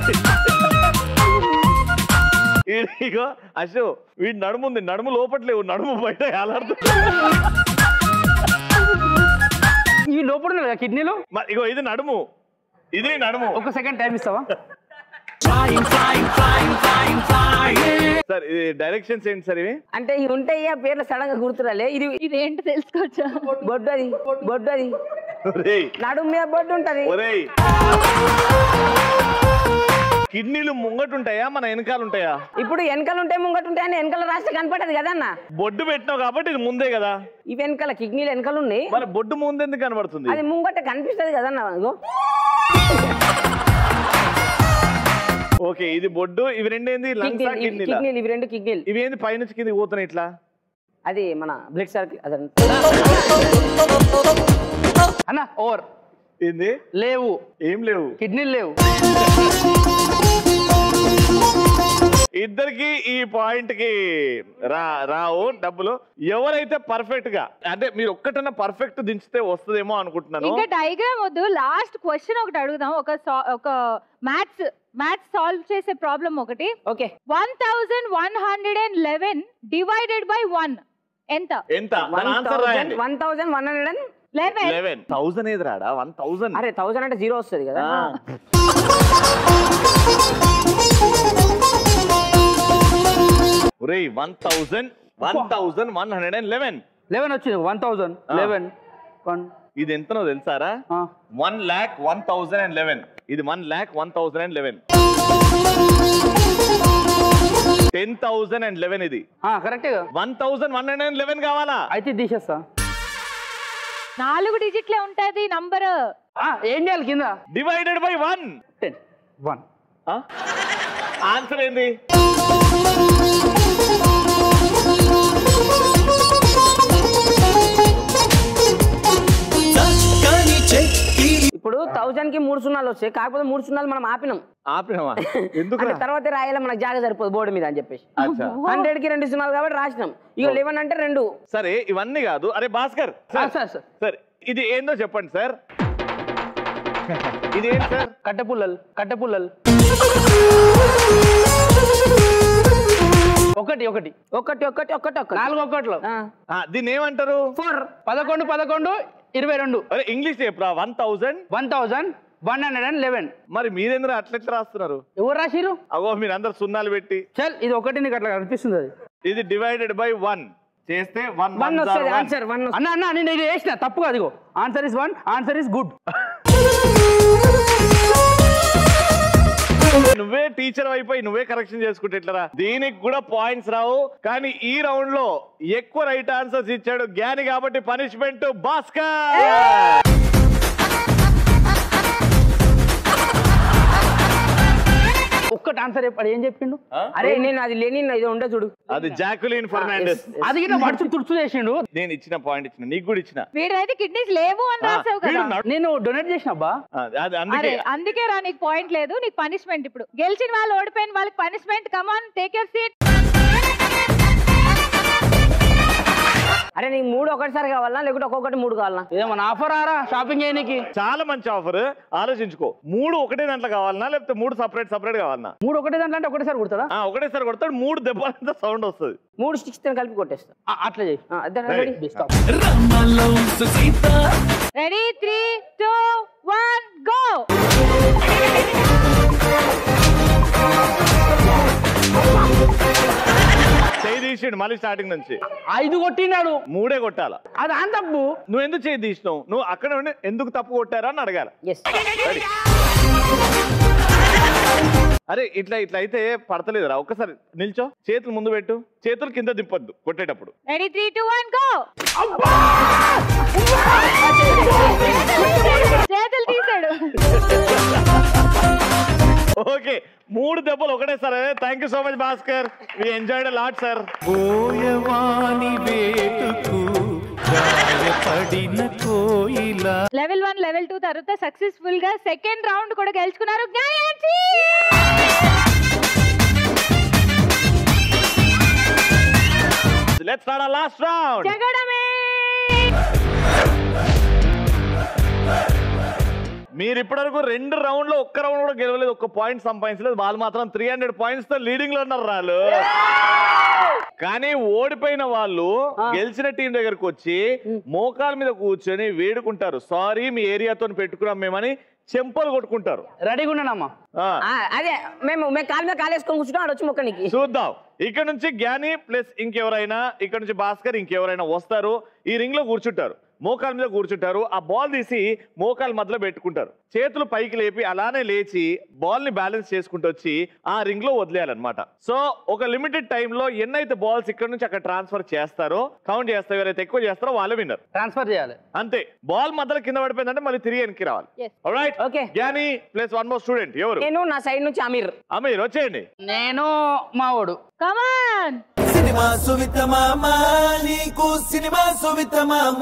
A: ఈడ- ఇగో అశో వీడి నడుము ఉంది నడుము లోపట్లేవు నడుము బయట ఎలాడుతుంది
B: ఇవి లోపల ఉన్నాయి కదా కిడ్నీలో
A: మరి ఇగో ఇది నడుము ఇది నడుము
B: ఒక సెకండ్ టైం ఇస్తావా
A: సార్ ఇది డైరెక్షన్స్ ఏంటి సార్ ఇవి
C: అంటే ఇవి ఉంటాయి ఆ పేర్లు సడన్ గా గుర్తురాలే ఇది
D: ఇది ఏంటో తెలుసుకోవచ్చా
C: బొడ్డు అది బొడ్డు అది
A: ఒరేయ్
C: నడుము మీద బొడ్డు ఉంటది
A: ఒరేయ్ కిడ్నీలు ముంగట ఉంటాయా మన వెనకాల ఉంటాయా
C: ఇప్పుడు వెనకలు ఉంటాయి ముంగట ఉంటాయి అని వెనకాల రాస్తే కనపడదు కదన్న
A: బొడ్డు పెట్టినావు కాబట్టి ఇది ముందే కదా
C: ఈ వెనకాల కిడ్నీలు వెనకాల ఉన్నాయి
A: మరి బొడ్డు ముందు ఎందుకు కనబడుతుంది
C: అది ముంగట కనిపిస్తది కదన్న ఇగో
A: ఓకే ఇది బొడ్డు ఇవి రెండు ఏంది లంగ్స్
C: కిడ్నీలు ఇవి-
A: కిడ్నీలా
C: కిడ్నీలు ఇవి రెండు కిడ్నీలు
A: ఇవి ఏంది పైనుంచి కింద పోతున్నాయి ఇట్లా
C: అది మన బ్లడ్ సర్కిల్ అదే
B: అన్న ఓవర్
A: ఏంది
B: లేవు
A: ఏం లేవు
B: కిడ్నీలు లేవు
A: ఇద్దరికి ఈ పాయింట్ కి రా రావు డబ్బులు ఎవరైతే పర్ఫెక్ట్ గా అంటే మీరు ఒక్కటన్నా పర్ఫెక్ట్ దించితే వస్తుందేమో అనుకుంటున్నాను
D: ఇంకా డయాగ్రామ్ వద్దు లాస్ట్ క్వశ్చన్ ఒకటి అడుగుదాం ఒక sa- ఒక మ్యాథ్స్ మ్యాథ్స్ సాల్వ్ చేసే ప్రాబ్లం ఒకటి
C: okay
D: one thousand one hundred and eleven divided by one ఎంత
A: ఎంత దాని ఆన్సర్ రాయండి
C: one thousand one hundred and
D: eleven
A: eleven thousand ఏది రాడా వన్ థౌసండ్
C: అరే థౌసండ్ అంటే జీరో వస్తుంది కదా
A: ఒరేయ్ one thousand one thousand one hundred and eleven
B: eleven వచ్చింది వన్ థౌసండ్ లెవెన్ వన్
A: ఇది ఎంతనో తెలుసారా one lakh one thousand and eleven ఇది one lakh one thousand and eleven ten thousand and eleven ఇది
B: కరెక్టే
A: one thousand one hundred and eleven కావాలా
B: అయితే తీసేస్తా
D: నాలుగు డిజిట్లే ఉంటది నంబర్
B: ఏం చేయాలి కింద
A: divided by one
B: ten one
A: answer ఏంది
C: ఇప్పుడు థౌసండ్ కి మూడు సున్నాలు వచ్చాయి కాకపోతే మూడు సున్నాలు మనం ఆపినాం
A: ఆపినవా ఎందుకు
C: అంటే తర్వాత రాయాలి మనకు జాగ సరిపోదు బోర్డు మీద అని చెప్పేసి
A: అచ్చా.
C: హండ్రెడ్ కి రెండు సున్నాలు కాబట్టి రాసినాం ఇక లెవెన్ అంటే రెండు
A: సరే ఇవన్నీ కాదు అరే భాస్కర్ సార్ సార్ ఇది ఏందో చెప్పండి సార్ ఇది ఏంటి సార్
B: కట్టెపుల్లలు కట్టెపుల్లలు ఒకటి ఒకటి
C: ఒకటి ఒకటి ఒకటి ఒకటి
B: నాలుగు ఒకట్లు
A: ఆ, దీన్ని ఏమంటారు
C: ఫోర్
B: పదకొండు పదకొండు ఇరవై రెండు
A: అరే ఇంగ్లీష్ చెప్పరా one thousand
B: one thousand one hundred and eleven
A: మరి మీరెందుకు అట్లా ఎట్లా రాస్తున్నారు
B: ఎవరు రాసిరు
A: అగో మీరు అందరు సున్నాలు పెట్టి
B: చల్ ఇది ఒకటి నీకు అట్లా కనిపిస్తుంది అది
A: ఇది డివైడెడ్ బై వన్ చేస్తే వన్
C: వన్ వస్తుంది ఆన్సర్ వన్
B: అన్న అన్న నేను ఇది వేసిన తప్పు అదిగో answer is one answer is good
A: నువ్వే టీచర్ అయిపోయి నువ్వే కరెక్షన్ చేసుకుంటే ఎట్లరా దీనికి కూడా పాయింట్స్ రావు కానీ ఈ రౌండ్ లో ఎక్కువ రైట్ ఆన్సర్స్ ఇచ్చాడు జ్ఞాని కాబట్టి పనిష్మెంట్ భాస్కర్
B: ఒక్కటి ఆన్సర్ చెప్పాడు ఏం చెప్పిండు
C: అరే నేను అది లేని ఇది ఉండే చూడు
A: అది జాకులిన్ ఫర్నాండెస్
B: అది గిట్ల మడుచు తుడుచు చేసిండు
A: నేను ఇచ్చిన పాయింట్ ఇచ్చిన నీకు కూడా ఇచ్చిన
D: వీడైతే కిడ్నీస్ లేవు అని
A: ఆ,
D: రాసావు
A: వీడు
D: కదా
A: నడు-
B: నేను డొనేట్ చేసిన అబ్బా
A: ఆ, అది అందుకే
D: అరే అందుకే రా నీకు పాయింట్ లేదు నీకు పనిష్మెంట్ ఇప్పుడు గెలిచిన వాళ్ళు ఓడిపోయిన వాళ్ళకి punishment come on take your seat
C: అరే నీకు మూడు ఒకటిసారి కావాలా లేకుంటే ఒక్కొక్కటి మూడు కావాలా
B: ఏమన్నా ఆఫర్ ఆరా షాపింగ్ చేయడానికి
A: చాలా మంచి ఆఫర్ ఆలోచించుకో మూడు ఒకటే దాంట్లో కావాలనా లేకపోతే మూడు సపరేట్ సపరేట్ కావాలనా
B: మూడు ఒకటే దాంట్లో అంటే ఒకటేసారి కుడతాడా
A: ఆ, ఒకటేసారి కొడతాడు మూడు దెబ్బలంతా సౌండ్ వస్తుంది
C: మూడు స్టిక్స్ తో కలిపి కొట్టేస్తా
B: ఆ, అట్లా చేయి
C: ఆ, అదే
A: Ready?
C: ready?
D: Ready three two one go
A: చేయి తీసిండు మళ్ళీ స్టార్టింగ్ నుంచి
B: ఐదు కొట్టినాడు
A: మూడే కొట్టాల
B: అది అంత తప్పు
A: నువ్వు ఎందుకు చేయి తీసినావు నువ్వు అక్కడ ఉండి ఎందుకు తప్పు కొట్టారా అని అడగాలి
C: ఎస్
A: Ready? అరే ఇట్లా ఇట్లా అయితే పడతలేదురా ఒక్కసారి నిల్చో చేతులు ముందు పెట్టు చేతులు కింద దింపొద్దు కొట్టేటప్పుడు
D: ready three two one go చేతులు తీసాడు
A: ఓకే మూడు దెబ్బలు ఒకటే sir thank you so much Bhaskar we enjoyed lot sir
F: బోయవాని వేటుకు గాయపడిన కోయిల
D: లెవెల్ వన్ లెవెల్ టూ తర్వాత సక్సెస్ఫుల్ గా సెకండ్ రౌండ్ కూడా గెలుచుకున్నారు జ్ఞానాంచి
A: లెట్స్ స్టార్ట్ లాస్ట్ రౌండ్
D: జగడమే
A: మీరు ఇప్పటివరకు రెండు రౌండ్ లో ఒక్క రౌండ్ కూడా గెలవలేదు ఒక్క పాయింట్ సంపాదించలేదు వాళ్ళు మాత్రం త్రీ హండ్రెడ్ పాయింట్స్ తో లీడింగ్ లో ఉన్నారు రాళ్ళు కానీ ఓడిపోయిన వాళ్ళు గెలిచిన టీం దగ్గరకు వచ్చి మోకాల మీద కూర్చొని వేడుకుంటారు సారీ మీ ఏరియాతో పెట్టుకున్నాం మేమని చెంపలు కొట్టుకుంటారు
B: రెడీగా ఉన్నానమ్మా
A: ఆ,
C: ఆ, అదే మేము మేము కాలు మీద కాలు వేసుకొని కూర్చుంటాం ఆడ వచ్చి మొక్కనికి
A: చూద్దాం ఇక్కడ నుంచి జ్ఞాని ప్లస్ ఇంకెవరైనా ఇక్కడ నుంచి భాస్కర్ ఇంకెవరైనా వస్తారు ఈ రింగ్ లో కూర్చుంటారు మోకాల మీద కూర్చుంటారు ఆ బాల్ తీసి మోకాల మధ్యలో పెట్టుకుంటారు చేతులు పైకి లేపి అలానే లేచి బాల్ ని బ్యాలెన్స్ చేసుకుంటూ వచ్చి ఆ రింగ్ లో వదిలేయాలన్నమాట సో ఒక లిమిటెడ్ టైంలో ఎన్నైతే బాల్స్ ఇక్కడ నుంచి అక్కడ ట్రాన్స్ఫర్ చేస్తారో కౌంట్ చేస్తారో ఎవరైతే ఎక్కువ చేస్తారో వాళ్ళే విన్నర్
B: ట్రాన్స్ఫర్ చేయాలి
A: అంతే బాల్ మధ్యలో కింద పడిపోయిందంటే మళ్ళీ తిరిగి వెనక్కి రావాలి right
C: okay
A: Gnani plus one more student ఎవరు
C: నేను నా సైడ్ నుంచి అమీర్
A: అమీర్ వచ్చేయండి
B: నేను మా ఓడు
D: కమాన్
F: సినిమా సువిత మామ నీకు సినిమా సువిత మామ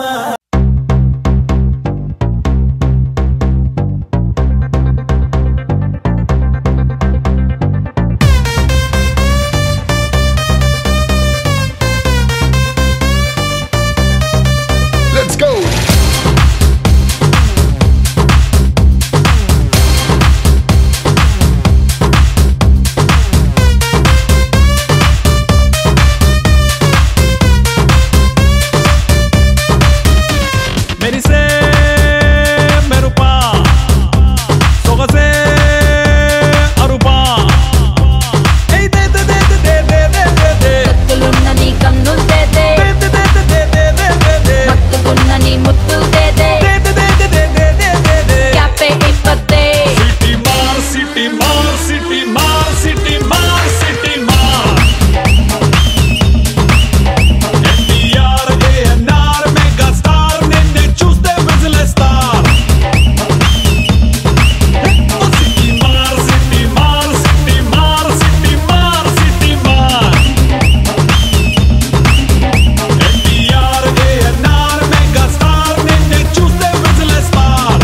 E: Let's go.
F: మెరిసే మెరుపా సొగసే అరుపా ఏయ్ దే దే దే దే దే దే దే దే
K: కత్తులున్నది కన్నులు తేదే మత్తుకున్నని ముత్తు తేదే క్యాపే ఇప్పతే
F: సిటీ మార్ సిటీ మార్ సిటీ మార్ సిటీ మార్ సిటీ మార్ ఎన్టీఆర్ ఏఎన్ఆర్ మెగా స్టార్ నిన్నే చూస్తే విజిలేస్తార్ సిటీ మార్ సిటీ మార్ సిటీ మార్ సిటీ మార్ సిటీ మార్ ఎన్టీఆర్ ఏఎన్ఆర్ మెగా స్టార్ నిన్నే చూస్తే విజిలేస్తార్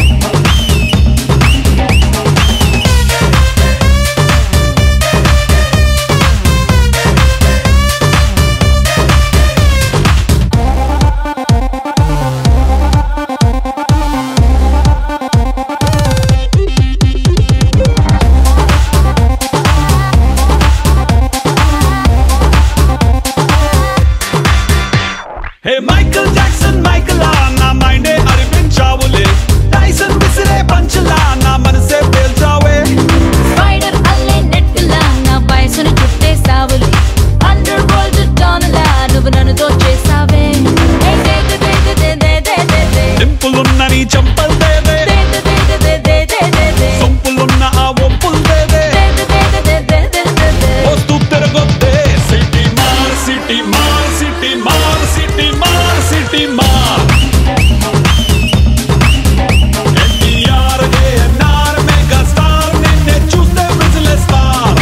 F: హే మైకల్ జాక్సన్ మైకలా నా మైండే అరిపించావులే టైసన్ విసిరే పంచలా నా మనసే పేల్చావే
K: స్పైడర్ అల్లే నెట్టులా నా వయసును చుట్టేసావులే అండర్ వరల్డ్ డాన్లా నువ్వు నన్ను దోచేసావే ఏ దే దే దే దే దే దే దే దే
F: డింపులున్న నీ చంపల్ దేదే
K: దే దే దే దే దే దే దే దే
F: సొంపులున్న ఆ ఒప్పుల్ దేదే వస్తూ తిరగొద్దే సిటీ మార్ సిటీ మార్ సిటీ మార్ సిటీ మార్ సిటీ మార్ ఎన్టీఆర్ ఏఎన్ఆర్ మెగా స్టార్ నిన్నే చూస్తే విజిలేస్తార్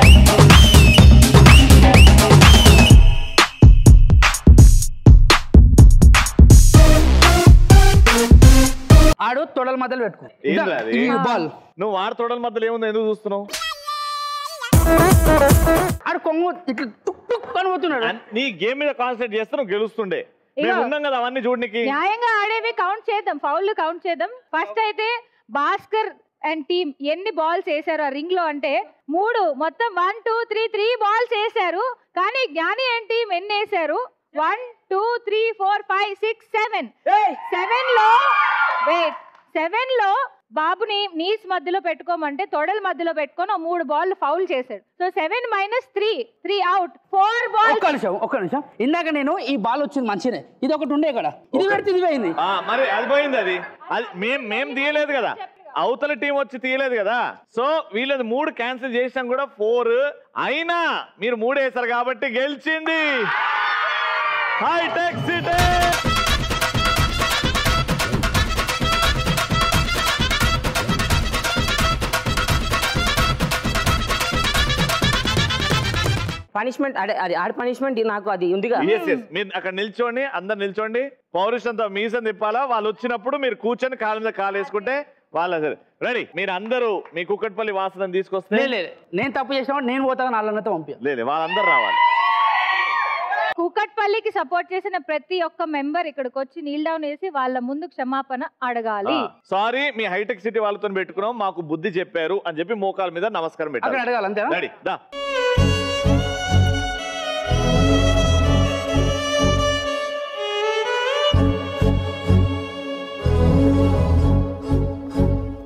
B: ఆడు తొడల మధ్యలో పెట్టుకో
A: ఏంద్రా అది?
B: ఈ బాల్
A: నువ్వు వాడు తోడల మధ్యలో ఏముంది ఎందుకు చూస్తున్నావు
B: ఆడు కొంగు ఇట్లా టుక్ టుక్ అని పోతున్నాడు
A: నీ గేమ్ మీద కాన్సన్ట్రేట్ చేస్తే నువ్వు గెలుస్తుండే
D: ఇగో.
A: మేము ఉన్నాం కదా అవన్నీ చూడనికి
D: న్యాయంగా ఆడేవి కౌంట్ చేద్దాం ఫౌల్ కౌంట్ చేద్దాం ఫస్ట్ అయితే భాస్కర్ అండ్ టీమ్ ఎన్ని బాల్స్ వేసారు ఆ రింగ్ లో అంటే మూడు మొత్తం one two three three balls వేసారు కానీ జ్ఞాని అండ్ టీమ్ ఎన్ని వేసారు one two three four five six seven seven లో వెయిట్ సెవెన్ లో బాబుని నీస్ మధ్యలో పెట్టుకోమంటే తొడల మధ్యలో పెట్టుకొని ఓ మూడు బాల్ ఫౌల్ చేశాడు so seven minus three three out four ball
B: ఒక్క నిమిషం ఒక్క నిమిషం ఇందాక నేను ఈ బాల్ వచ్చింది మంచినే ఇది ఒకటి ఉండే ఇక్కడ ఇది పెడితే ఇది పోయింది
A: ఆ, మరి అది పోయింది అది అది మేం మేం తీయలేదు కదా అవతల టీం వచ్చి తీయలేదు కదా సో వీళ్ళది మూడు క్యాన్సిల్ చేసినాం కూడా ఫోర్ అయినా మీరు మూడు వేశారు కాబట్టి గెలిచింది హైటెక్ సిటీ
C: పనిష్మెంట్ అదే అది ఆడి పనిష్మెంట్ నాకు అది ఉందిగా
A: ఎస్ ఎస్ మీరు అక్కడ నిల్చోండి అందరు నిల్చోండి పౌరుషంతో మీసం తిప్పాలా వాళ్ళు వచ్చినప్పుడు మీరు కూర్చొని కాళ్ళ మీద కాలు వేసుకుంటే వాళ్ళ రెడీ మీరు అందరూ మీ కుక్కట్పల్లి వాసన తీసుకొస్తే
B: లేదు లేదు నేను తప్పు చేసినప్పుడు నేను పోతాను వాళ్ళన్నతో పంపించాను
A: లేదు వాళ్ళందరూ రావాలి
D: కూకట్పల్లికి సపోర్ట్ చేసిన ప్రతి ఒక్క మెంబర్ ఇక్కడికి వచ్చి నీల్ డౌన్ వేసి వాళ్ళ ముందు క్షమాపణ అడగాలి
A: సారీ మీ హైటెక్ సిటీ వాళ్ళతో పెట్టుకున్నాం మాకు బుద్ధి చెప్పారు అని చెప్పి మోకాల మీద నమస్కారం
B: అక్కడ అడగాలి, అంతేనా?
A: రెడీ దా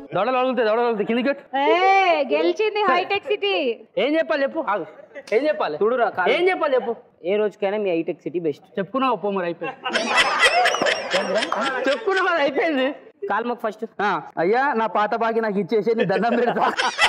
B: దొడలు అడుగుతాయి దొడలు అడుగుతాయి కిందికి పెట్టు.
D: ఏ గెలిచింది హైటెక్ సిటీ
B: ఏం చెప్పాలి చెప్పు ఆగు. ఏం చెప్పాలి
C: చూడురా కాలు.
B: ఏం చెప్పాలి చెప్పు
C: ఏ రోజుకైనా మీ హైటెక్ సిటీ బెస్ట్
B: చెప్పుకున్నావు పో మరి అయిపోయింది చెప్పుకున్నా మరి అయిపోయింది
C: కాల్మక్ ఫస్ట్
B: ఆ, అయ్యా నా పాత బాకి నాకు ఇచ్చేసి నీ దండం పెడతా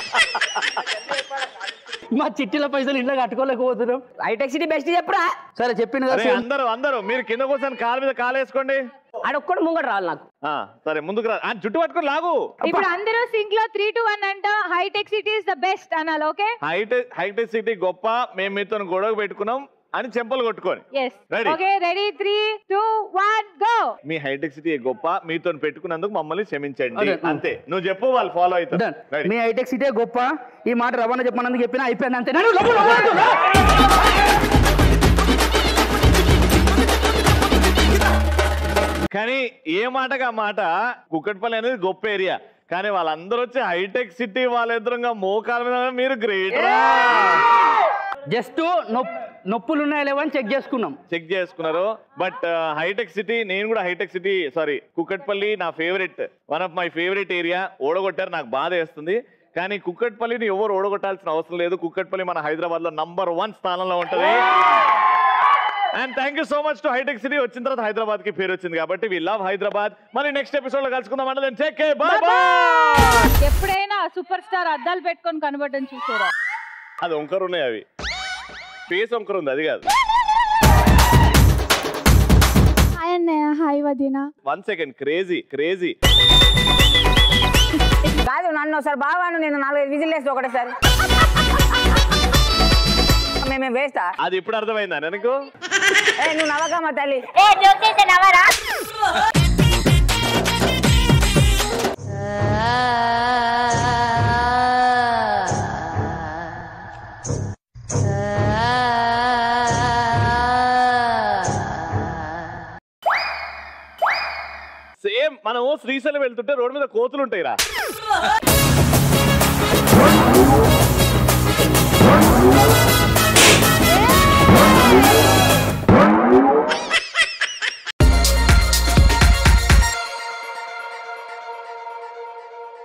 B: మా చిట్టిల పైసలు ఇంట్లో కట్టుకోలేకపోతున్నాం
C: హైటెక్ సిటీ బెస్ట్ చెప్పురా
B: సరే చెప్పింది
A: అరే
B: కదా
A: అందరూ అందరూ మీరు కింద కూర్చొని కాలు మీద కాలు వేసుకోండి
C: ఆడొక్కడు ముంగడు రావాలి నాకు
A: ఆ, సరే ముందుకు రా ఆ, జుట్టు పట్టుకొని లాగు
D: ఇప్పుడు అందరూ సింక్ లో త్రీ టు వన్ అంట hitech city is the best అనాలి ఓకే
A: హైటెక్ హైటెక్ సిటీ గొప్ప మేము మీతో గొడవ పెట్టుకున్నాం అని చెంపలు కొట్టుకొని
D: yes
A: Ready?
D: Okay ready three two one go
A: మీ హైటెక్ సిటీ గొప్ప మీతో పెట్టుకున్నందుకు మమ్మల్ని క్షమించండి
B: అదే.
A: అంతే నువ్వు చెప్పు వాళ్ళు ఫాలో అవుతారు
B: Done.
A: Ready?
B: మీ హైటెక్ సిటీ గొప్ప ఈ మాట రవాణా చెప్పమన్నందుకు చెప్పినా అయిపోయింది అంతే నడు, లోపల, లోపల, లోపల.
A: కానీ ఏ మాటగా మాట కుక్కట్పల్లి అనేది గొప్ప ఏరియా కానీ వాళ్ళందరూ వచ్చి హైటెక్ సిటీ వాళ్ళ ఎదురుగా మోకాల మీద మీరు గ్రేట్
B: జస్ట్ నొప్ నొప్పులు ఉన్నాయా లేవా అని చెక్ చేసుకున్నాం
A: చెక్ చేసుకున్నారు బట్ హైటెక్ సిటీ నేను కూడా హైటెక్ సిటీ సారీ కుక్కట్పల్లి నా favourite one of my favourite area ఓడగొట్టారు నాకు బాధ వేస్తుంది కానీ కుక్కట్పల్లిని ఎవరు ఓడగొట్టాల్సిన అవసరం లేదు కుక్కట్పల్లి మన హైదరాబాద్ లో నంబర్ వన్ స్థానంలో ఉంటది and thank you so much to హైటెక్ సిటీ వచ్చిన తర్వాత హైదరాబాద్ కి పేరు వచ్చింది కాబట్టి వి లవ్ హైదరాబాద్ మరి నెక్స్ట్ ఎపిసోడ్ లో కలుసుకుందాం అంటే చెక్ బాయ్ బాయ్
D: ఎప్పుడైనా సూపర్ స్టార్ అద్దాలు పెట్టుకొని కనబడడం చూసారా
A: అది వంకరు ఉన్నాయి అవి ఫేస్ వంకరు ఉంది అది కాదు
G: హాయ్ అన్నయ్య హాయ్ వదిన
A: వన్ సెకండ్ క్రేజీ క్రేజీ
C: కాదు నన్ను ఒకసారి బాగాను నేను నాలుగైదు విజిల్ వేస్తే ఒకటేసారి మేము వేస్తా
A: అది ఇప్పుడు అర్థమైందా నాకు
C: ఏ నువ్వు నవ్వకమ్మ తల్లి
K: ఏ జోక్ చేస్తే నవ్వరా
A: సేమ్ మనం శ్రీశైలం వెళ్తుంటే రోడ్డు మీద కోతులు ఉంటాయి రా